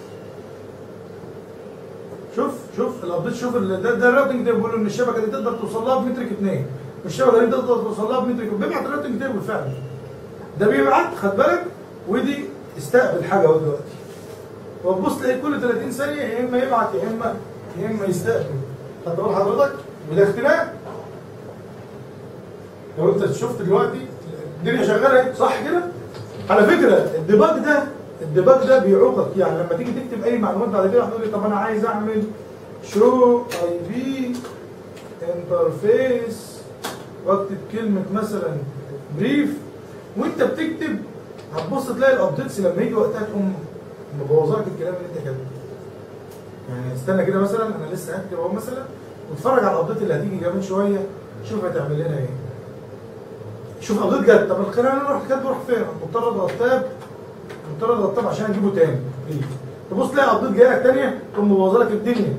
شوف شوف الابديت شوف ال- ده ده الراوتنج تيبل بيقول ان الشبكه دي تقدر توصل لها بمترك اثنين الشبكه دي تقدر توصل لها بمترك بيبعت الراوتنج تيبل فعلا ده بيبعت خد بالك ودي استقبل حاجه اهو دلوقتي وتبص تلاقي كل 30 ثانيه يا اما يبعت يا اما يا اما يستقبل خدت بال حضرتك وده اختلاف لو انت شفت دلوقتي الدنيا شغاله اهي صح كده على فكره الديباج ده الديباج ده بيعوقك يعني لما تيجي تكتب اي معلومات بعد كده هتقول لي طب انا عايز اعمل شو اي بي انترفيس واكتب كلمه مثلا بريف وانت بتكتب هتبص تلاقي الابديتس لما يجي وقتها تقوم مبوظه لك الكلام اللي انت كاتبه يعني استنى كده مثلا انا لسه هكتب اهو مثلا واتفرج على الابديت اللي هتيجي كمان شويه شوف هتعمل لنا ايه شوف ابديت جت طب القناه انا رحت كاتبه راح فين مضطر اضغط تاب مضطر اضغط تاب عشان اجيبه تاني إيه؟ تبص تلاقي ابديت جايه لك تانيه تقوم مبوظه لك الدنيا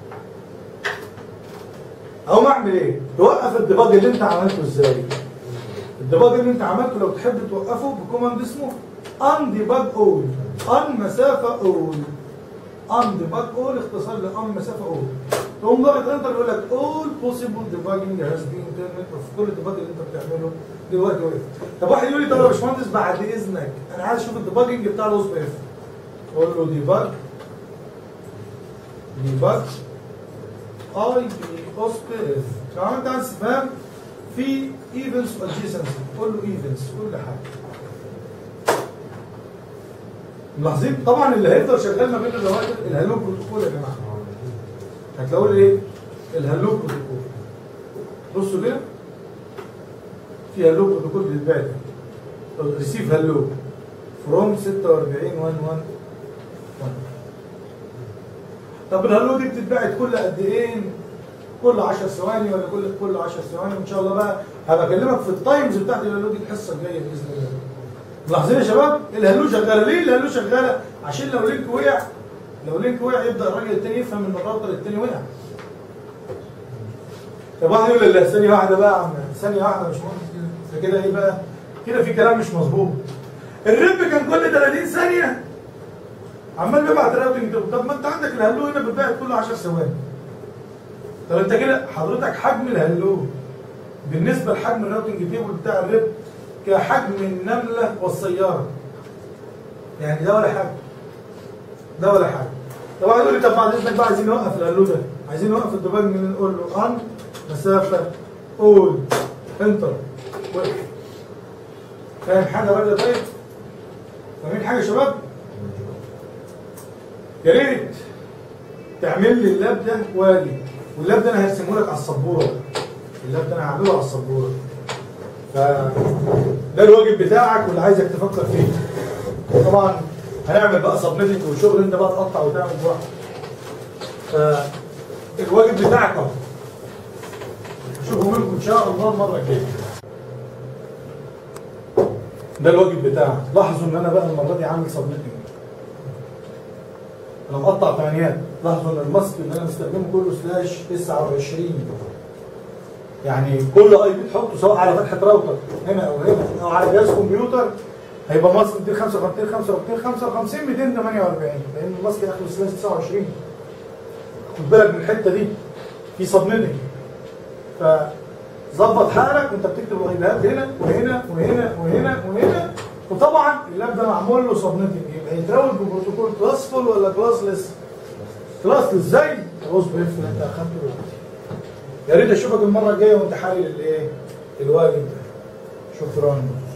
اقوم اعمل ايه؟ توقف الديباج اللي انت عملته ازاي؟ الديباج اللي انت عملته لو تحب توقفه بكوماند اسمه ان ديباج اول ان مسافه اول ان ديباج اول اختصار لان مسافه اول تقوم ضاغط انتر يقول لك اول بوسيبل ديباجنج هاز بين تيرمت في كل الديباج اللي انت بتعمله دلوقتي وقف طب واحد يقول لي طب يا باشمهندس بعد اذنك انا عايز اشوف الديباجنج بتاع الاوس بي اف اقول له ديباج ديباج اي بي اوس بي اف لو عملت عايز تفهم في ايفنتس وادجيسنسي قول له ايفنتس كل حاجه ملاحظين طبعا اللي هيفضل شغال ما بين الرواتب الهلو بروتوكول يا جماعه هتلاقوا لي ايه الهلو بروتوكول بصوا كده في هلو بروتوكول بيتبعت ريسيف هلو فروم 46 1 1 1 طب الهلو دي بتتبعت كل قد ايه كل 10 ثواني ولا كل كل 10 ثواني وان شاء الله بقى هبقى اكلمك في التايمز بتاعت الهلو دي الحصه الجايه باذن الله ملاحظين يا شباب الهلو شغاله ليه الهلو شغاله عشان لو لينك وقع لو لينك وقع يبدا الراجل التاني يفهم ان الراوتر التاني وقع طب واحد يقول لا ثانيه واحده بقى يا عم ثانيه واحده مش مهم ده كده ايه بقى كده في كلام مش مظبوط الرب كان كل 30 ثانيه عمال بيبعت راوتنج طب ما انت عندك الهلو هنا بتبعت كل 10 ثواني طب انت كده حضرتك حجم الهلو بالنسبه لحجم الراوتنج تيبل بتاع الرب كحجم النمله والسياره يعني ده ولا حاجه ده ولا حاجه طب واحد يقول لي طب بعد اذنك بقى عايزين نوقف الهلو ده عايزين نوقف الديباج من نقول له ان مسافه اول انتر وقف فاهم حاجه يا راجل طيب فاهمين حاجه يا شباب يا ريت تعمل لي اللاب ده واجب واللاب ده انا هرسمه لك على السبوره اللاب ده انا هعمله على السبوره ف ده الواجب بتاعك واللي عايزك تفكر فيه طبعا هنعمل بقى سبميتنج وشغل انت بقى تقطع وتعمل براحتك فالواجب بتاعك اهو اشوفه منكم ان شاء الله المره الجايه ده الواجب بتاعك لاحظوا ان انا بقى المره دي عامل سبميتنج انا مقطع ثمانيات لاحظوا ان الماسك اللي انا مستخدمه كله سلاش 29 يعني كل اي بي تحطه سواء على فتحه راوتر هنا او هنا او على جهاز كمبيوتر هيبقى ماسك 255 255 248 لان الماسك اخره سلاش 29 خد بالك من الحته دي في سبميتنج فظبط حالك وانت بتكتب الايبيهات هنا وهنا وهنا وهنا وهنا وطبعا اللاب ده معمول له سبميتنج يبقى يتراود ببروتوكول كلاسفول ولا كلاسلس كلاسلس ازاي؟ اصبر اللي انت اخدته دلوقتي يا ريت اشوفك المره الجايه وانت حالل الايه؟ الواجب ده شكرا